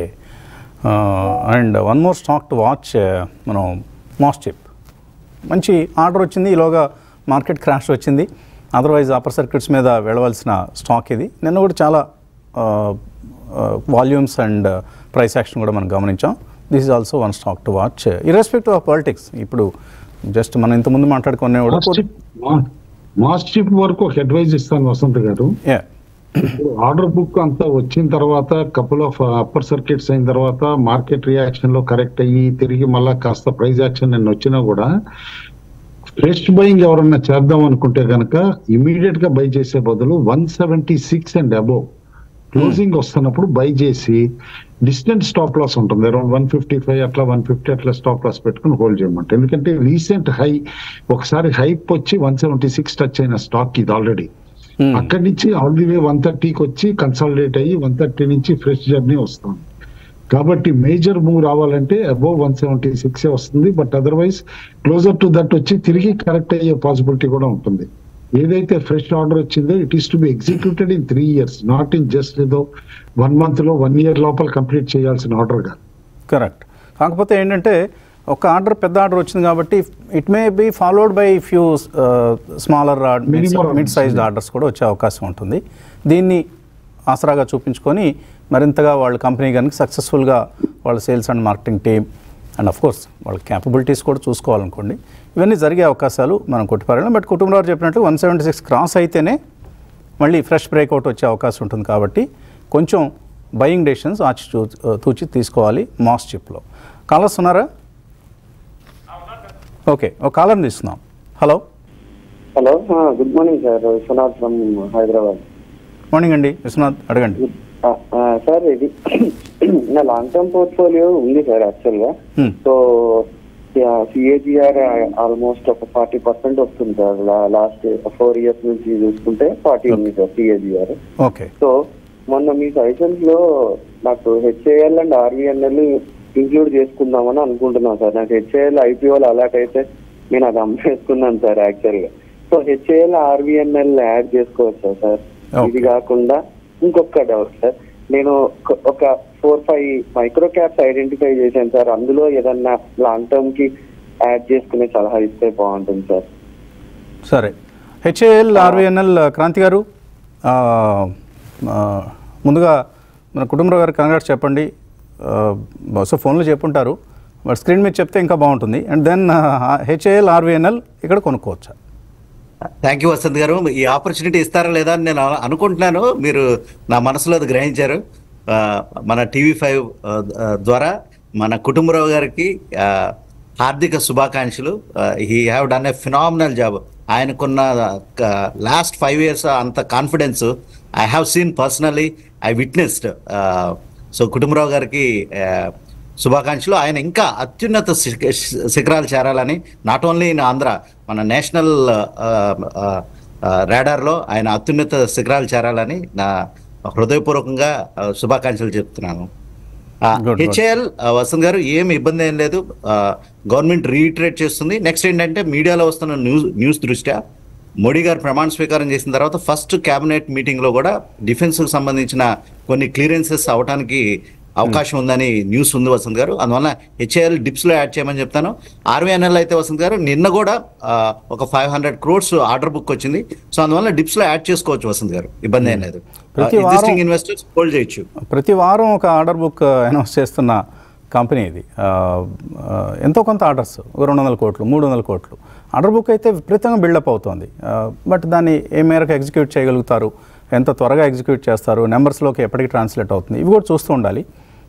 and one more stock to watch మనం మాస్టిప్ మంచి ఆర్డర్ వచ్చింది ఈలోగా మార్కెట్ క్రాష్ వచ్చింది అదర్వైజ్ అప్పర్ సర్క్యూట్స్ మీద వెళ్ళవలసిన స్టాక్ ఇది నిన్న కూడా చాలా వాల్యూమ్స్ అండ్ ప్రైస్ యాక్షన్ కూడా మనం గమనించాం this is also one stock to watch irrespective of politics ఇప్పుడు జస్ట్ మనం ఇంతకుముందు మాట్లాడుకునే కూడా మాస్టిప్ వరకు ఒక అడ్వైజ్ ఇస్తాను వసంత్ గారు Yeah. ఆర్డర్ బుక్ అంతా వచ్చిన తర్వాత కపుల్ ఆఫ్ అప్పర్ సర్కిట్స్ అయిన తర్వాత మార్కెట్ రియాక్షన్ లో కరెక్ట్ అయ్యి తిరిగి మళ్ళా కాస్త ప్రైస్ యాక్షన్ నిన్న వచ్చినా కూడా ఫ్రెష్ బయింగ్ ఎవరన్నా చేద్దాం అనుకుంటే గనక ఇమీడియట్ గా బై చేసే బదులు one seventy six and above closing వస్తున్నప్పుడు బై చేసి డిస్టెంట్ స్టాప్ లాస్ ఉంటుంది అరౌండ్ వన్ ఫిఫ్టీ ఫైవ్ అట్లా వన్ ఫిఫ్టీ అట్లా స్టాప్ లాస్ పెట్టుకుని హోల్డ్ చేయమంట ఎందుకంటే రీసెంట్ హై ఒకసారి హైప్ వచ్చి వన్ సెవెంటీ సిక్స్ టచ్ అయిన స్టాక్ ఇది ఆల్రెడీ Hmm. అక్కడి నుంచి ఆల్ ది వే వన్ థర్టీకి వచ్చి కన్సాలిడేట్ అయ్యి వన్ థర్టీ నుంచి ఫ్రెష్ జర్నీ వస్తుంది కాబట్టి మేజర్ మూవ్ రావాలంటే అబౌవ్ వన్ సెవెంటీ సిక్స్ వస్తుంది but otherwise closer to that వచ్చి తిరిగి కరెక్ట్ అయ్యే పాసిబిలిటీ కూడా ఉంటుంది ఏదైతే ఫ్రెష్ ఆర్డర్ వచ్చిందో it is to be executed in three years not in just ఏదో వన్ మంత్ లో వన్ ఇయర్ లోపల కంప్లీట్ చేయాల్సిన ఆర్డర్ గా కరెక్ట్ కాకపోతే ఏంటంటే ఒక ఆర్డర్ పెద్ద ఆర్డర్ వచ్చింది కాబట్టి it may be followed by few smaller Minimum mid sized orders కూడా వచ్చే అవకాశం ఉంటుంది దీన్ని ఆసరాగా చూపించుకొని మరింతగా వాళ్ళ కంపెనీ కనుక సక్సెస్ఫుల్గా వాళ్ళ sales and marketing team and of course వాళ్ళ క్యాపబిలిటీస్ కూడా చూసుకోవాలనుకోండి ఇవన్నీ జరిగే అవకాశాలు మనం కొట్టిపారాలి బట్ కుటుంబరావు చెప్పినట్టు వన్ సెవెంటీ సిక్స్ క్రాస్ అయితేనే మళ్ళీ ఫ్రెష్ బ్రేక్అవుట్ వచ్చే అవకాశం ఉంటుంది కాబట్టి కొంచెం బయింగ్ డెసిషన్స్ ఆచి చూ- తూచి తీసుకోవాలి మాస్ చిప్లో కాలర్స్ ఉన్నారా ఓకే ఒక కాలర్ని తీసుకుందాం hello hello good morning sir Vishwanath from Hyderabad morning అండి విశ్వనాథ్ అడగండి సార్ ఇది నా లాంగ్ టర్మ్ పోర్ట్ఫోలియో ఉంది సార్ యాక్చువల్ గా Hmm. సో సిఏజిఆర్ ఆల్మోస్ట్ ఒక ఫార్టీ పర్సెంట్ వస్తుంది సార్ లాస్ట్ ఫోర్ ఇయర్స్ నుంచి చూసుకుంటే ఫార్టీ ఉంది సార్ సిఏజిఆర్ ఓకే సో మొన్న మీ సజెషన్స్ లో నాకు హెచ్ఏఎల్ అండ్ ఆర్వీఎన్ఎల్ ఇంక్లూడ్ చేసుకుందామని అనుకుంటున్నాను సార్ నాకు హెచ్ఏఎల్ ఐపీఓలు అలాట్ అయితే నేను అది అమ్మేసుకున్నాను సార్ యాక్చువల్ గా సో హెచ్ఏఎల్ ఆర్వీఎన్ఎల్ యాడ్ చేసుకోవచ్చా సార్ Okay. ఇది కాకుండా ఇంకొక డౌట్ సార్ నేను ఒక- ఒక four five micro caps identify చేశాను సార్ అందులో ఏదన్నా లాంగ్ టర్మ్ కి యాడ్ చేసుకునే సలహా ఇస్తే బాగుంటుంది సార్ సరే హెచ్ఏఎల్ ఆర్వీఎన్ఎల్ క్రాంతి గారు ఆ, ఆ, ముందుగా మన కుటుంబరావు గారు కంగ్రాట్స్ చెప్పండి ఆ, బహుశా ఫోన్లో చెప్పుంటారు బట్ స్క్రీన్ మీద చెప్తే ఇంకా బాగుంటుంది అండ్ దెన్ హెచ్ఏఎల్ ఆర్వీఎన్ఎల్ ఇక్కడ కొనుక్కోవచ్చా థ్యాంక్ యూ వసంత్ గారు ఈ ఆపర్చునిటీ ఇస్తారా లేదా అని నేను అను- అనుకుంటున్నాను మీరు నా మనసులో అది గ్రహించారు ఆ, మన టీవీ ఫైవ్ ద్వారా మన కుటుంబరావు గారికి ఆ, హార్దిక శుభాకాంక్షలు he have done a phenomenal job ఆయనకున్న లాస్ట్ ఫైవ్ ఇయర్స్ అంత confidence I have seen personally I witnessed so Kutumbarao గారికి ఆ, శుభాకాంక్షలు ఆయన ఇంకా అత్యున్నత శిఖ- శిఖరాలు చేరాలని నాట్ ఓన్లీ ఇన్ ఆంధ్ర మన నేషనల్ రాడార్లో ఆయన అత్యున్నత శిఖరాలు చేరాలని నా హృదయపూర్వకంగా ఆ, శుభాకాంక్షలు చెప్తున్నాను Good, good. హెచ్ఏఎల్ వసంత్ గారు ఏం ఇబ్బంది ఏం లేదు గవర్నమెంట్ రీట్రేట్ చేస్తుంది నెక్స్ట్ ఏంటంటే మీడియాలో వస్తున్న న్యూస్ న్యూస్ దృష్ట్యా మోడీ గారు ప్రమాణ స్వీకారం చేసిన తర్వాత ఫస్ట్ కేబినెట్ మీటింగ్ లో కూడా డిఫెన్స్ కు సంబంధించిన కొన్ని క్లియరెన్సెస్ అవడానికి అవకాశం ఉందని న్యూస్ ఉంది వసంత్ గారు అందువల్ల హెచ్ఏఎల్ డిప్స్ లో యాడ్ చేయమని చెప్తాను ఆర్వీఎన్ఎల్ అయితే వసంత్ గారు నిన్న కూడా ఆ, ఒక five hundred crores order book వచ్చింది సో అందువల్ల డిప్స్ లో యాడ్ చేసుకోవచ్చు వసంత్ గారు ఇబ్బంది ఏం లేదు ప్రతి వారం- ఎగ్జిస్టింగ్ ఇన్వెస్టర్స్ హోల్డ్ చేయొచ్చు ప్రతి వారం ఒక ఆర్డర్ బుక్ అనౌన్స్ చేస్తున్న కంపెనీ ఇది ఆ, ఆ, ఎంతో కొంత ఆర్డర్స్ ఒక రెండు వందల కోట్లు మూడు వందల కోట్లు ఆర్డర్ బుక్ అయితే విపరీతంగా బిల్డప్ అవుతోంది ఆ, బట్ దాన్ని ఏ మేరకు ఎగ్జిక్యూట్ చేయగలుగుతారు ఎంత త్వరగా ఎగ్జిక్యూట్ చేస్తారు నెంబర్స్లోకి ఎప్పటికి ట్రాన్స్లేట్ అవుతుంది ఇవి కూడా చూస్తూ ఉండాలి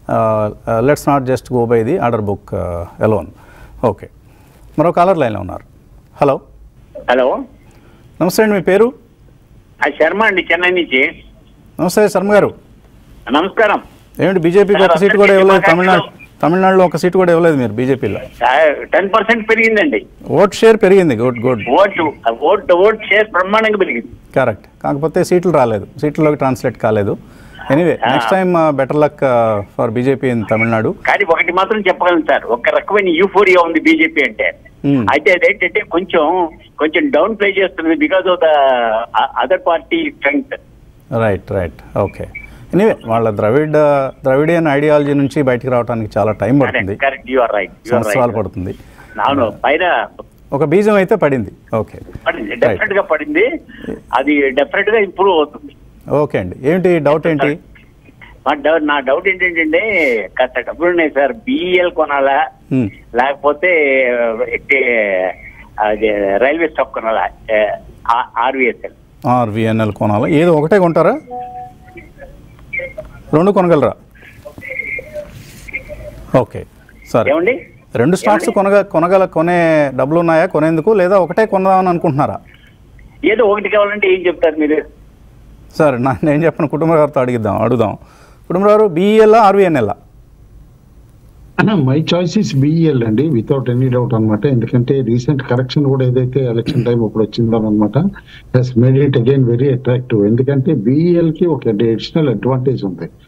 let's not just go by the order book alone okay మరో కాలర్ లైన్లో ఉన్నారు హలో హలో నమస్తే అండి మీ పేరు ఆ శర్మ అండి చెన్నై నుంచి నమస్తే శర్మ గారు నమస్కారం ఏమిటి బీజేపీకి ఒక సీటు కూడా ఇవ్వలేదు తమిళనాడు తమిళనాడులో ఒక సీటు కూడా ఇవ్వలేదు మీరు బీజేపీలో టెన్ పర్సెంట్ పెరిగిందండి ఓట్ షేర్ పెరిగింది good good vote vote vote share బ్రహ్మాండంగా పెరిగింది కరెక్ట్ కాకపోతే సీట్లు రాలేదు సీట్లలోకి ట్రాన్స్లేట్ కాలేదు anyway next time better luck for BJP in Tamil Nadu కానీ ఒకటి మాత్రం చెప్పగలను సార్ ఒక రకమైన యూఫోరియా ఉంది బీజేపీ అంటే Hmm. అయితే అదేంటంటే కొంచెం కొంచెం డౌన్ ప్లే చేస్తుంది because of the other party strength right right okay anyway వాళ్ళ ద్రవిడ్ ద్రవిడియన్ ఐడియాలజీ నుంచి బయటికి రావడానికి చాలా టైం పడుతుంది correct you are right you are సంవత్సరాలు రైట్ పడుతుంది అవును పైన ఒక బీజం అయితే పడింది ఓకే పడింది డెఫినెట్ గా పడింది అది డెఫినెట్ గా ఇంప్రూవ్ అవుతుంది ఓకే అండి ఏంటి డౌట్ ఏంటి మా డౌట్ నా డౌట్ ఏంటంటే కాస్త డబ్బులు ఉన్నాయి సార్ బిఈఎల్ కొనాలా Hmm. లేకపోతే ఎక్కే అది రైల్వే స్టాప్ కొనాలా ఆర్వీఎస్ఎల్ ఆర్విఎన్ఎల్ కొనాలా ఏదో ఒకటే కొంటారా రెండు కొనగలరా ఓకే సరే ఏమండి రెండు స్టాక్స్ కొనగ కొనగల కొనే డబ్బులు ఉన్నాయా కొనేందుకు లేదా ఒకటే కొందామని అనుకుంటున్నారా ఏదో ఒకటి కావాలంటే ఏం చెప్తారు మీరు సరే నా నేను చెప్పిన కుటుంబ గారితో అడిగిద్దాం అడుగుదాం Kutumba garu BEL RVNL my choice is BEL అండి వితౌట్ ఎనీ డౌట్ అన్నమాట ఎందుకంటే రీసెంట్ కరెక్షన్ కూడా ఏదైతే ఎలక్షన్ టైం ఇప్పుడు వచ్చిందో అనమాట he's made it again very attractive ఎందుకంటే బిఈఎల్ కి ఒక అడిషనల్ అడ్వాంటేజ్ ఉంది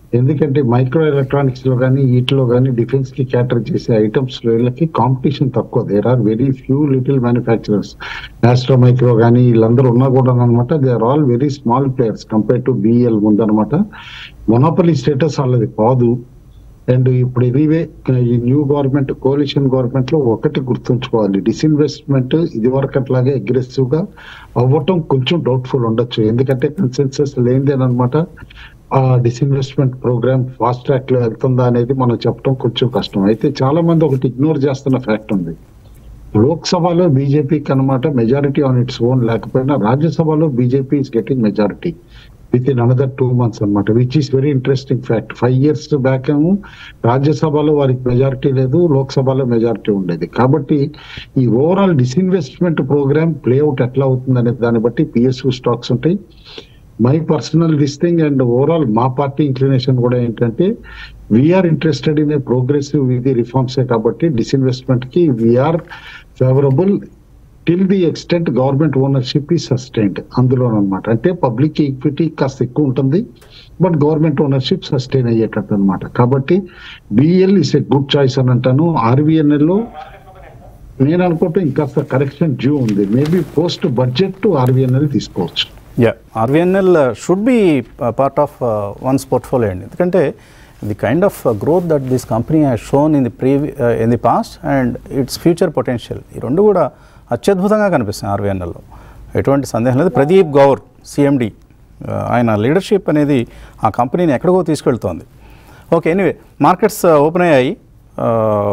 ఎందుకంటే మైక్రో ఎలక్ట్రానిక్స్ లో కానీ వీటిలో కానీ డిఫెన్స్ కి క్యాటర్ చేసే ఐటమ్స్ లో వీళ్ళకి కాంపిటీషన్ తక్కువ there are very few little manufacturers Astra Micro కానీ వీళ్ళందరూ ఉన్నా కూడా అనమాట they are all very small players compare to BEL ముందనమాట మొనోపలి స్టేటస్ వాళ్ళది కాదు అండ్ ఇప్పుడు ఎనీవే ఈ న్యూ గవర్నమెంట్ కోalition గవర్నమెంట్ లో ఒకటి గుర్తుంచుకోవాలి డిస్ఇన్వెస్ట్మెంట్ ఇది వరకు అట్లాగే అగ్రెసివ్ గా అవ్వటం కొంచెం డౌట్ఫుల్ ఉండొచ్చు ఎందుకంటే కన్సెన్సస్ లేనిదేనమాట ఆ డిస్ఇన్వెస్ట్మెంట్ ప్రోగ్రామ్ ఫాస్ట్ ట్రాక్ లో వెళ్తుందా అనేది మనం చెప్పడం కొంచెం కష్టం అయితే చాలా మంది ఒకటి ఇగ్నోర్ చేస్తున్న ఫ్యాక్ట్ ఉంది లోక్సభలో బీజేపీకి అనమాట మెజారిటీ ఆన్ ఇట్స్ ఓన్ లేకపోయినా రాజ్యసభలో BJP is getting majority with in another two months అనమాట which is very interesting fact five years back ఏమో రాజ్యసభలో వారికి మెజారిటీ లేదు లోక్సభలో మెజారిటీ ఉండేది కాబట్టి ఈ ఓవరాల్ డిస్ఇన్వెస్ట్మెంట్ ప్రోగ్రామ్ ప్లేఅవుట్ ఎట్లా అవుతుంది అనే దాన్ని బట్టి పిఎస్యూ స్టాక్స్ ఉంటాయి my personal thing and overall మా పార్టీ ఇంక్లినేషన్ కూడా ఏంటంటే we are interested in a progressive with రిఫార్మ్సే కాబట్టి డిస్ఇన్వెస్ట్మెంట్ కి we are favourable till the extent government ownership ఈ సస్టైన్డ్ అందులో అనమాట అంటే పబ్లిక్ ఈక్విటీ కాస్త ఎక్కువ ఉంటుంది బట్ గవర్నమెంట్ ఓనర్షిప్ సస్టైన్ అయ్యేటట్టు అనమాట కాబట్టి BEL is a good choice అని అంటాను ఆర్బిఎన్ఎల్ లో నేను అనుకుంటే ఇంకాస్త కరెక్షన్ డ్యూ ఉంది maybe post budget to RVNL తీసుకోవచ్చు yeah RVNL should be part of one's portfolio అండి ఎందుకంటే the kind of growth that this company has shown in the previ in the past and it's future potential ఈ రెండు కూడా అత్యద్భుతంగా కనిపిస్తాయి ఆర్వీఎన్ఎల్లో ఎటువంటి సందేహం లేదు ప్రదీప్ గౌర్ సిఎండి ఆయన లీడర్షిప్ అనేది ఆ కంపెనీని ఎక్కడికో తీసుకెళ్తోంది ఓకే ఎనీవే మార్కెట్స్ ఓపెన్ అయ్యాయి Uh,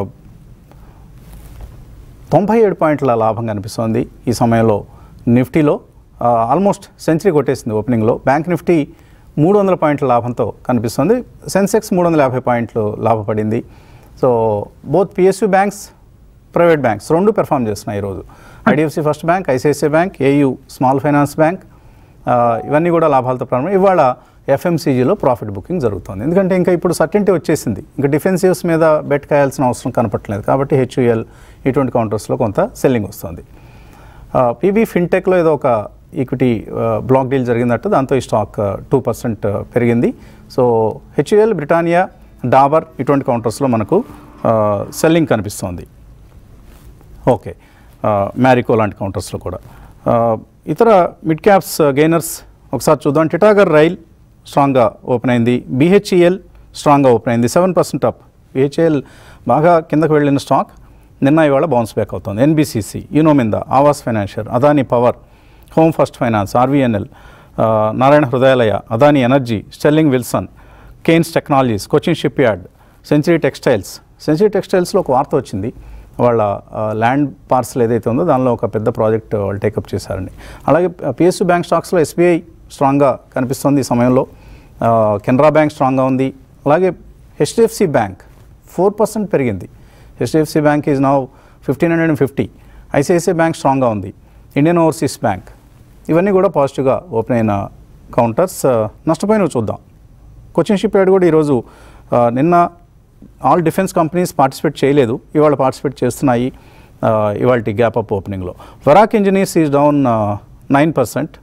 తొంభై ఏడు పాయింట్ల లాభం కనిపిస్తోంది ఈ సమయంలో నిఫ్టీలో ఆ, ఆల్మోస్ట్ సెంచరీ కొట్టేసింది ఓపెనింగ్లో బ్యాంక్ నిఫ్టీ మూడు వందల పాయింట్ల లాభంతో కనిపిస్తుంది సెన్సెక్స్ మూడు వందల యాభై పాయింట్లు లాభపడింది so both PSU banks private banks రెండు పెర్ఫామ్ చేస్తున్నాయి ఈరోజు IDFC first bank ICICI bank AU small finance bank ఆ, ఇవన్నీ కూడా లాభాలతో ప్రారంభం ఇవాళ ఎఫ్ఎంసీజీలో ప్రాఫిట్ బుకింగ్ జరుగుతుంది ఎందుకంటే ఇంకా ఇప్పుడు సర్టెంటీ వచ్చేసింది ఇంకా డిఫెన్సివ్స్ మీద బెట్ కాయాల్సిన అవసరం కనపట్లేదు కాబట్టి హెచ్యుఎల్ ఇటువంటి కౌంటర్స్లో కొంత సెల్లింగ్ వస్తుంది పీబీ ఫిన్టెక్లో ఏదో ఒక ఈక్విటీ బ్లాక్ డీల్ జరిగిందట దాంతో ఈ స్టాక్ టూ పర్సెంట్ పెరిగింది సో హెచ్యుఎల్ బ్రిటానియా డాబర్ ఇటువంటి కౌంటర్స్లో మనకు సెల్లింగ్ కనిపిస్తోంది ఓకే మ్యారికో లాంటి కౌంటర్స్లో కూడా ఆ, ఇతర మిడ్ క్యాప్స్ గెయినర్స్ ఒకసారి చూద్దాం టిటాగర్ రైల్ స్ట్రాంగ్గా ఓపెన్ అయింది బీహెచ్ఈఎల్ స్ట్రాంగ్గా ఓపెన్ అయింది సెవెన్ పర్సెంట్ అప్ బీహెచ్ఈఎల్ బాగా కిందకు వెళ్ళిన స్టాక్ నిన్న ఇవాళ బౌన్స్ బ్యాక్ అవుతుంది NBCC Uno Minda Aavas financier Adani power home first finance RVNL Narayana Hrudayalaya Adani energy Sterling Wilson Kaynes technologies Cochin shipyard century textiles సెంచరీ టెక్స్టైల్స్లో ఒక వార్త వచ్చింది వాళ్ళ ల్యాండ్ పార్సల్ ఏదైతే ఉందో దానిలో ఒక పెద్ద ప్రాజెక్ట్ వాళ్ళు టేకప్ చేశారండి అలాగే పిఎస్యు బ్యాంక్ స్టాక్స్లో ఎస్బీఐ స్ట్రాంగ్గా కనిపిస్తుంది ఈ సమయంలో ఆ, కెనరా బ్యాంక్ స్ట్రాంగ్గా ఉంది అలాగే హెచ్డిఎఫ్సి బ్యాంక్ ఫోర్ పర్సెంట్ పెరిగింది HDFC bank is now fifteen hundred and fifty ICICI bank స్ట్రాంగ్గా ఉంది ఇండియన్ ఓవర్సీస్ బ్యాంక్ ఇవన్నీ కూడా పాజిటివ్గా ఓపెన్ అయిన కౌంటర్స్ ఆ, నష్టపోయినవి చూద్దాం కొచ్చిన్ షిప్ యార్డ్ కూడా ఈరోజు ఆ, నిన్న ఆల్ డిఫెన్స్ కంపెనీస్ పార్టిసిపేట్ చేయలేదు ఇవాళ పార్టిసిపేట్ చేస్తున్నాయి ఇవాళ గ్యాప్ అప్ ఓపెనింగ్లో వరాక్ engineers is down nine percent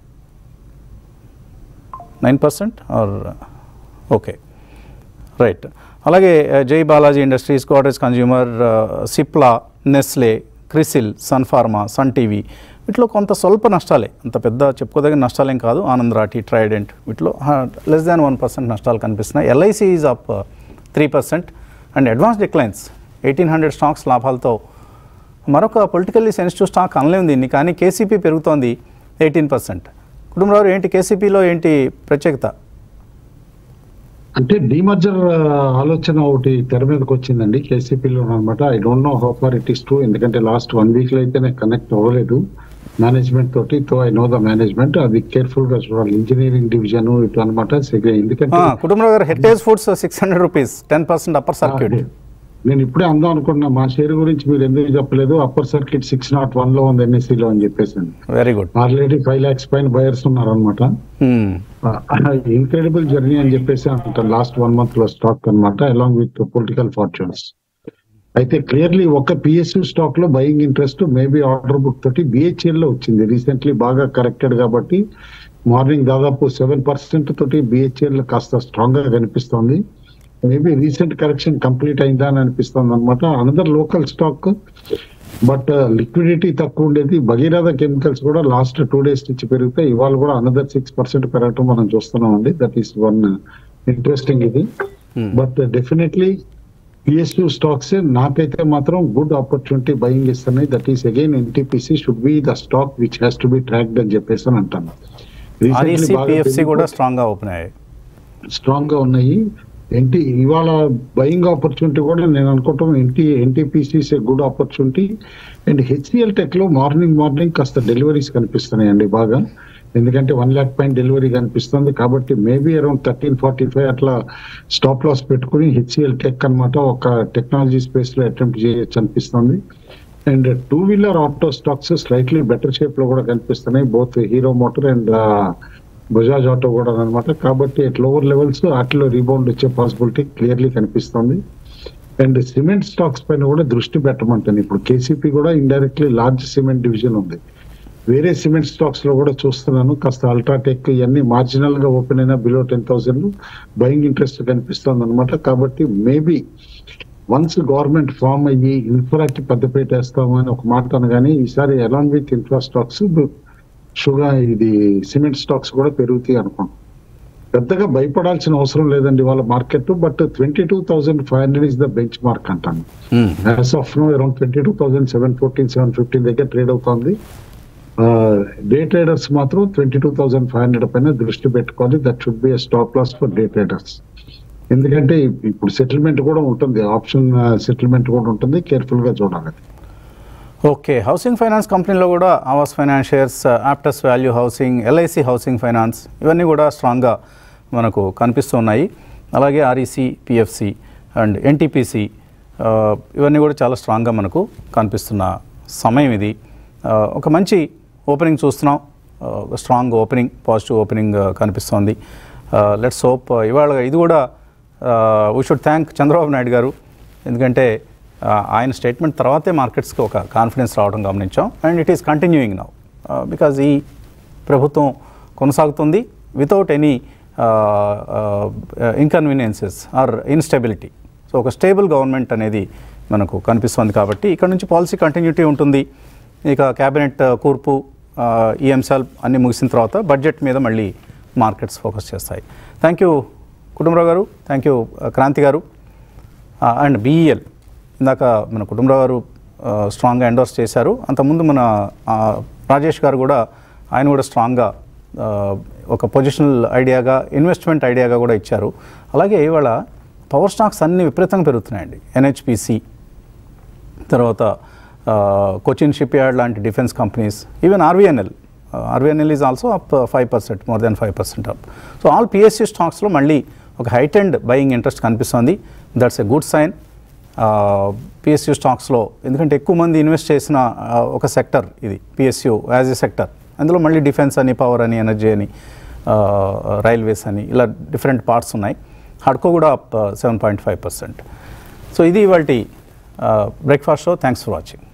nine percent or okay right అలాగే uh, Jai Balaji industries Godrej consumer Cipla Nestle Crisil Sun Pharma Sun TV వీటిలో కొంత స్వల్ప నష్టాలే అంత పెద్ద చెప్పుకోదగిన నష్టాలేం కాదు ఆనంద్ రాఠీ ట్రైడెంట్ వీటిలో లెస్ దాన్ వన్ పర్సెంట్ నష్టాలు కనిపిస్తున్నాయి LIC is up three percent and advance declines eighteen hundred stocks లాభాలతో మరొక పొలిటికల్లీ సెన్సిటివ్ స్టాక్ అనలేము దీన్ని కానీ కేసీపీ పెరుగుతోంది ఎయిటీన్ పర్సెంట్ కుటుంబరావు ఏంటి కేసీపీలో ఏంటి ప్రత్యేకత అంటే డీమర్జర్ ఆలోచన ఒకటి తెర మీదకి వచ్చిందండి కేసీపీలో అనమాట I don't know how far it is true ఎందుకంటే లాస్ట్ వన్ వీక్ లో అయితే నేను కనెక్ట్ అవ్వలేదు మేనేజ్మెంట్ తోటి తో ఐ నో ద మేనేజ్మెంట్ అది కేర్ఫుల్ గా చూడాలి ఇంజనీరింగ్ డివిజన్ ఇటు అనమాట ఎందుకంటే Kutumba Rao garu Heritage Foods six hundred rupees ten percent upper circuit అదే. నేను ఇప్పుడే అందాం అనుకున్నా మా షేర్ గురించి మీరు ఎందుకు చెప్పలేదు upper circuit six nought one లో ఉంది NSE లో అని చెప్పేసి very good already five lakhs పైన బయర్స్ ఉన్నారు అనమాట ఇన్క్రెడిబుల్ జర్నీ అని చెప్పేసి అంటారు లాస్ట్ వన్ మంత్ లో స్టాక్ అన్నమాట అలాంగ్ విత్ పొలిటికల్ ఫార్చ్యూన్స్ అయితే క్లియర్లీ ఒక పిఎస్యు స్టాక్ లో buying interest maybe order book తోటి బిహెచ్ఎల్ లో వచ్చింది రీసెంట్లీ బాగా కరెక్టెడ్ కాబట్టి మార్నింగ్ దాదాపు సెవెన్ పర్సెంట్ తోటి బిహెచ్ఎల్ కాస్త స్ట్రాంగ్ గా కనిపిస్తోంది మేబీ రీసెంట్ కరెక్షన్ కంప్లీట్ అయిందా అని అనిపిస్తుంది అనమాట another local stock but liquidity తక్కువ ఉండేది భగీరథ కెమికల్స్ కూడా లాస్ట్ టూ డేస్ నుంచి పెరిగితే ఇవాళ కూడా అనదర్ సిక్స్ పర్సెంట్ పెరగటం మనం చూస్తున్నాం అండి దట్ ఈస్ వన్ ఇంట్రెస్టింగ్ ఇది బట్ డెఫినెట్లీ పిఎస్యూ స్టాక్స్ నాకైతే మాత్రం గుడ్ ఆపర్చునిటీ బయింగ్ ఇస్తున్నాయి that is again NTPC should be the stock which has to be tracked అని చెప్పేసి అని అంటాను Recently ఆర్ఈసీ బాగా పిఎఫ్సి కూడా పెరిగిపోయి- స్ట్రాంగ్గా ఓపెన్ అయ్యాయి స్ట్రాంగ్ గా ఉన్నాయి ఎన్టీ ఇవాళ బయింగ్ ఆపర్చునిటీ కూడా నేను అనుకుంటాం NT NTPC's a good opportunity and HCL tech లో మార్నింగ్ మార్నింగ్ కాస్త డెలివరీస్ కనిపిస్తున్నాయండి బాగా ఎందుకంటే వన్ ల్యాక్ పాయింట్ డెలివరీ కనిపిస్తుంది కాబట్టి maybe around thirteen forty five అట్లా స్టాప్ లాస్ పెట్టుకుని హెచ్సిఎల్ టెక్ అన్నమాట ఒక టెక్నాలజీ స్పేస్ లో అటెంప్ట్ చేయొచ్చు అనిపిస్తుంది and two wheeler auto stocks slightly better shape లో కూడా కనిపిస్తున్నాయి both Hero motor and Bajaj auto కూడా అనమాట కాబట్టి అట్ లోవర్ లెవెల్స్ వాటిలో రీబౌండ్ వచ్చే పాసిబిలిటీ క్లియర్లీ కనిపిస్తుంది అండ్ సిమెంట్ స్టాక్స్ పైన కూడా దృష్టి పెట్టమంటాను ఇప్పుడు కేసీపీ కూడా ఇండైరెక్ట్లీ లార్జ్ సిమెంట్ డివిజన్ ఉంది వేరే సిమెంట్ స్టాక్స్ లో కూడా చూస్తున్నాను కాస్త అల్ట్రాటెక్ ఇవన్నీ మార్జినల్ గా ఓపెన్ అయినా below ten thousand buying interest కనిపిస్తుంది అనమాట కాబట్టి మేబీ వన్స్ గవర్నమెంట్ ఫామ్ అయ్యి ఇన్ఫ్రాకి పెద్దపేట వేస్తాము అని ఒక మాట అనగానే ఈసారి along with infra stocks sugar ఇది సిమెంట్ స్టాక్స్ కూడా పెరుగుతాయి అనుకుంటున్నాం పెద్దగా భయపడాల్సిన అవసరం లేదండి వాళ్ళ market but twenty two thousand five hundred is the benchmark అంటాను as of now around twenty two thousand seven fourteen seven fifteen దగ్గర ట్రేడ్ అవుతుంది డే ట్రేడర్స్ మాత్రం twenty two thousand five hundred పైన దృష్టి పెట్టుకోవాలి that should be stop loss for day traders ఎందుకంటే ఇప్పుడు సెటిల్మెంట్ కూడా ఉంటుంది ఆప్షన్ సెటిల్మెంట్ కూడా ఉంటుంది కేర్ఫుల్ గా చూడాలి ఓకే హౌసింగ్ ఫైనాన్స్ కంపెనీలో కూడా Aavas financiers Aptus value housing LIC housing finance ఇవన్నీ కూడా స్ట్రాంగ్గా మనకు కనిపిస్తున్నాయి అలాగే ఆర్ఈసి పిఎఫ్సి అండ్ ఎన్టీపీసీ ఇవన్నీ కూడా చాలా స్ట్రాంగ్గా మనకు కనిపిస్తున్న సమయం ఇది ఆ, ఒక మంచి ఓపెనింగ్ చూస్తున్నాం స్ట్రాంగ్ ఓపెనింగ్ పాజిటివ్ ఓపెనింగ్ కనిపిస్తోంది లెట్స్ హోప్ ఇవాళ ఇది కూడా we should thank Chandrababu Naidu garu ఎందుకంటే ఆ, ఆయన స్టేట్మెంట్ తర్వాతే మార్కెట్స్కి ఒక కాన్ఫిడెన్స్ రావడం గమనించాం and it is continuing now because ఈ ప్రభుత్వం కొనసాగుతుంది without any inconveniences or instability so ఒక స్టేబుల్ గవర్నమెంట్ అనేది మనకు కనిపిస్తుంది కాబట్టి ఇక్కడ నుంచి పాలసీ కంటిన్యూటీ ఉంటుంది ఇక క్యాబినెట్ కూర్పు ఆ, ఈ అంశాలు అన్నీ ముగిసిన తర్వాత బడ్జెట్ మీద మళ్ళీ మార్కెట్స్ ఫోకస్ చేస్తాయి thank you Kutumba Rao garu thank you Kranti గారు అండ్ బీఈఎల్ ఇందాక మన కుటుంబరావు గారు స్ట్రాంగ్గా ఎండోర్స్ చేశారు అంతకుముందు మన ఆ, రాజేష్ గారు కూడా ఆయన కూడా స్ట్రాంగ్గా ఆ, ఒక పొజిషనల్ ఐడియాగా ఇన్వెస్ట్మెంట్ ఐడియాగా కూడా ఇచ్చారు అలాగే ఇవాళ పవర్ స్టాక్స్ అన్ని విపరీతంగా పెరుగుతున్నాయండి ఎన్హెచ్పిసి తర్వాత ఆ, కొచ్చిన్ షిప్ యార్డ్ లాంటి defence companies even RVNL RVNL is also up five percent more than five percent up so all PSC స్టాక్స్లో మళ్ళీ ఒక హైట్ అండ్ బయింగ్ ఇంట్రెస్ట్ కనిపిస్తుంది that's a good sign PSU స్టాక్స్లో ఎందుకంటే ఎక్కువ మంది ఇన్వెస్ట్ చేసిన ఆ, ఒక సెక్టర్ ఇది పిఎస్యూ యాజ్ ఎ సెక్టర్ అందులో మళ్ళీ డిఫెన్స్ అని పవర్ అని ఎనర్జీ అని ఆ, రైల్వేస్ అని ఇలా డిఫరెంట్ పార్ట్స్ ఉన్నాయి హడ్కో కూడా up seven point five percent so ఇది ఇవాళ breakfast show thanks for watching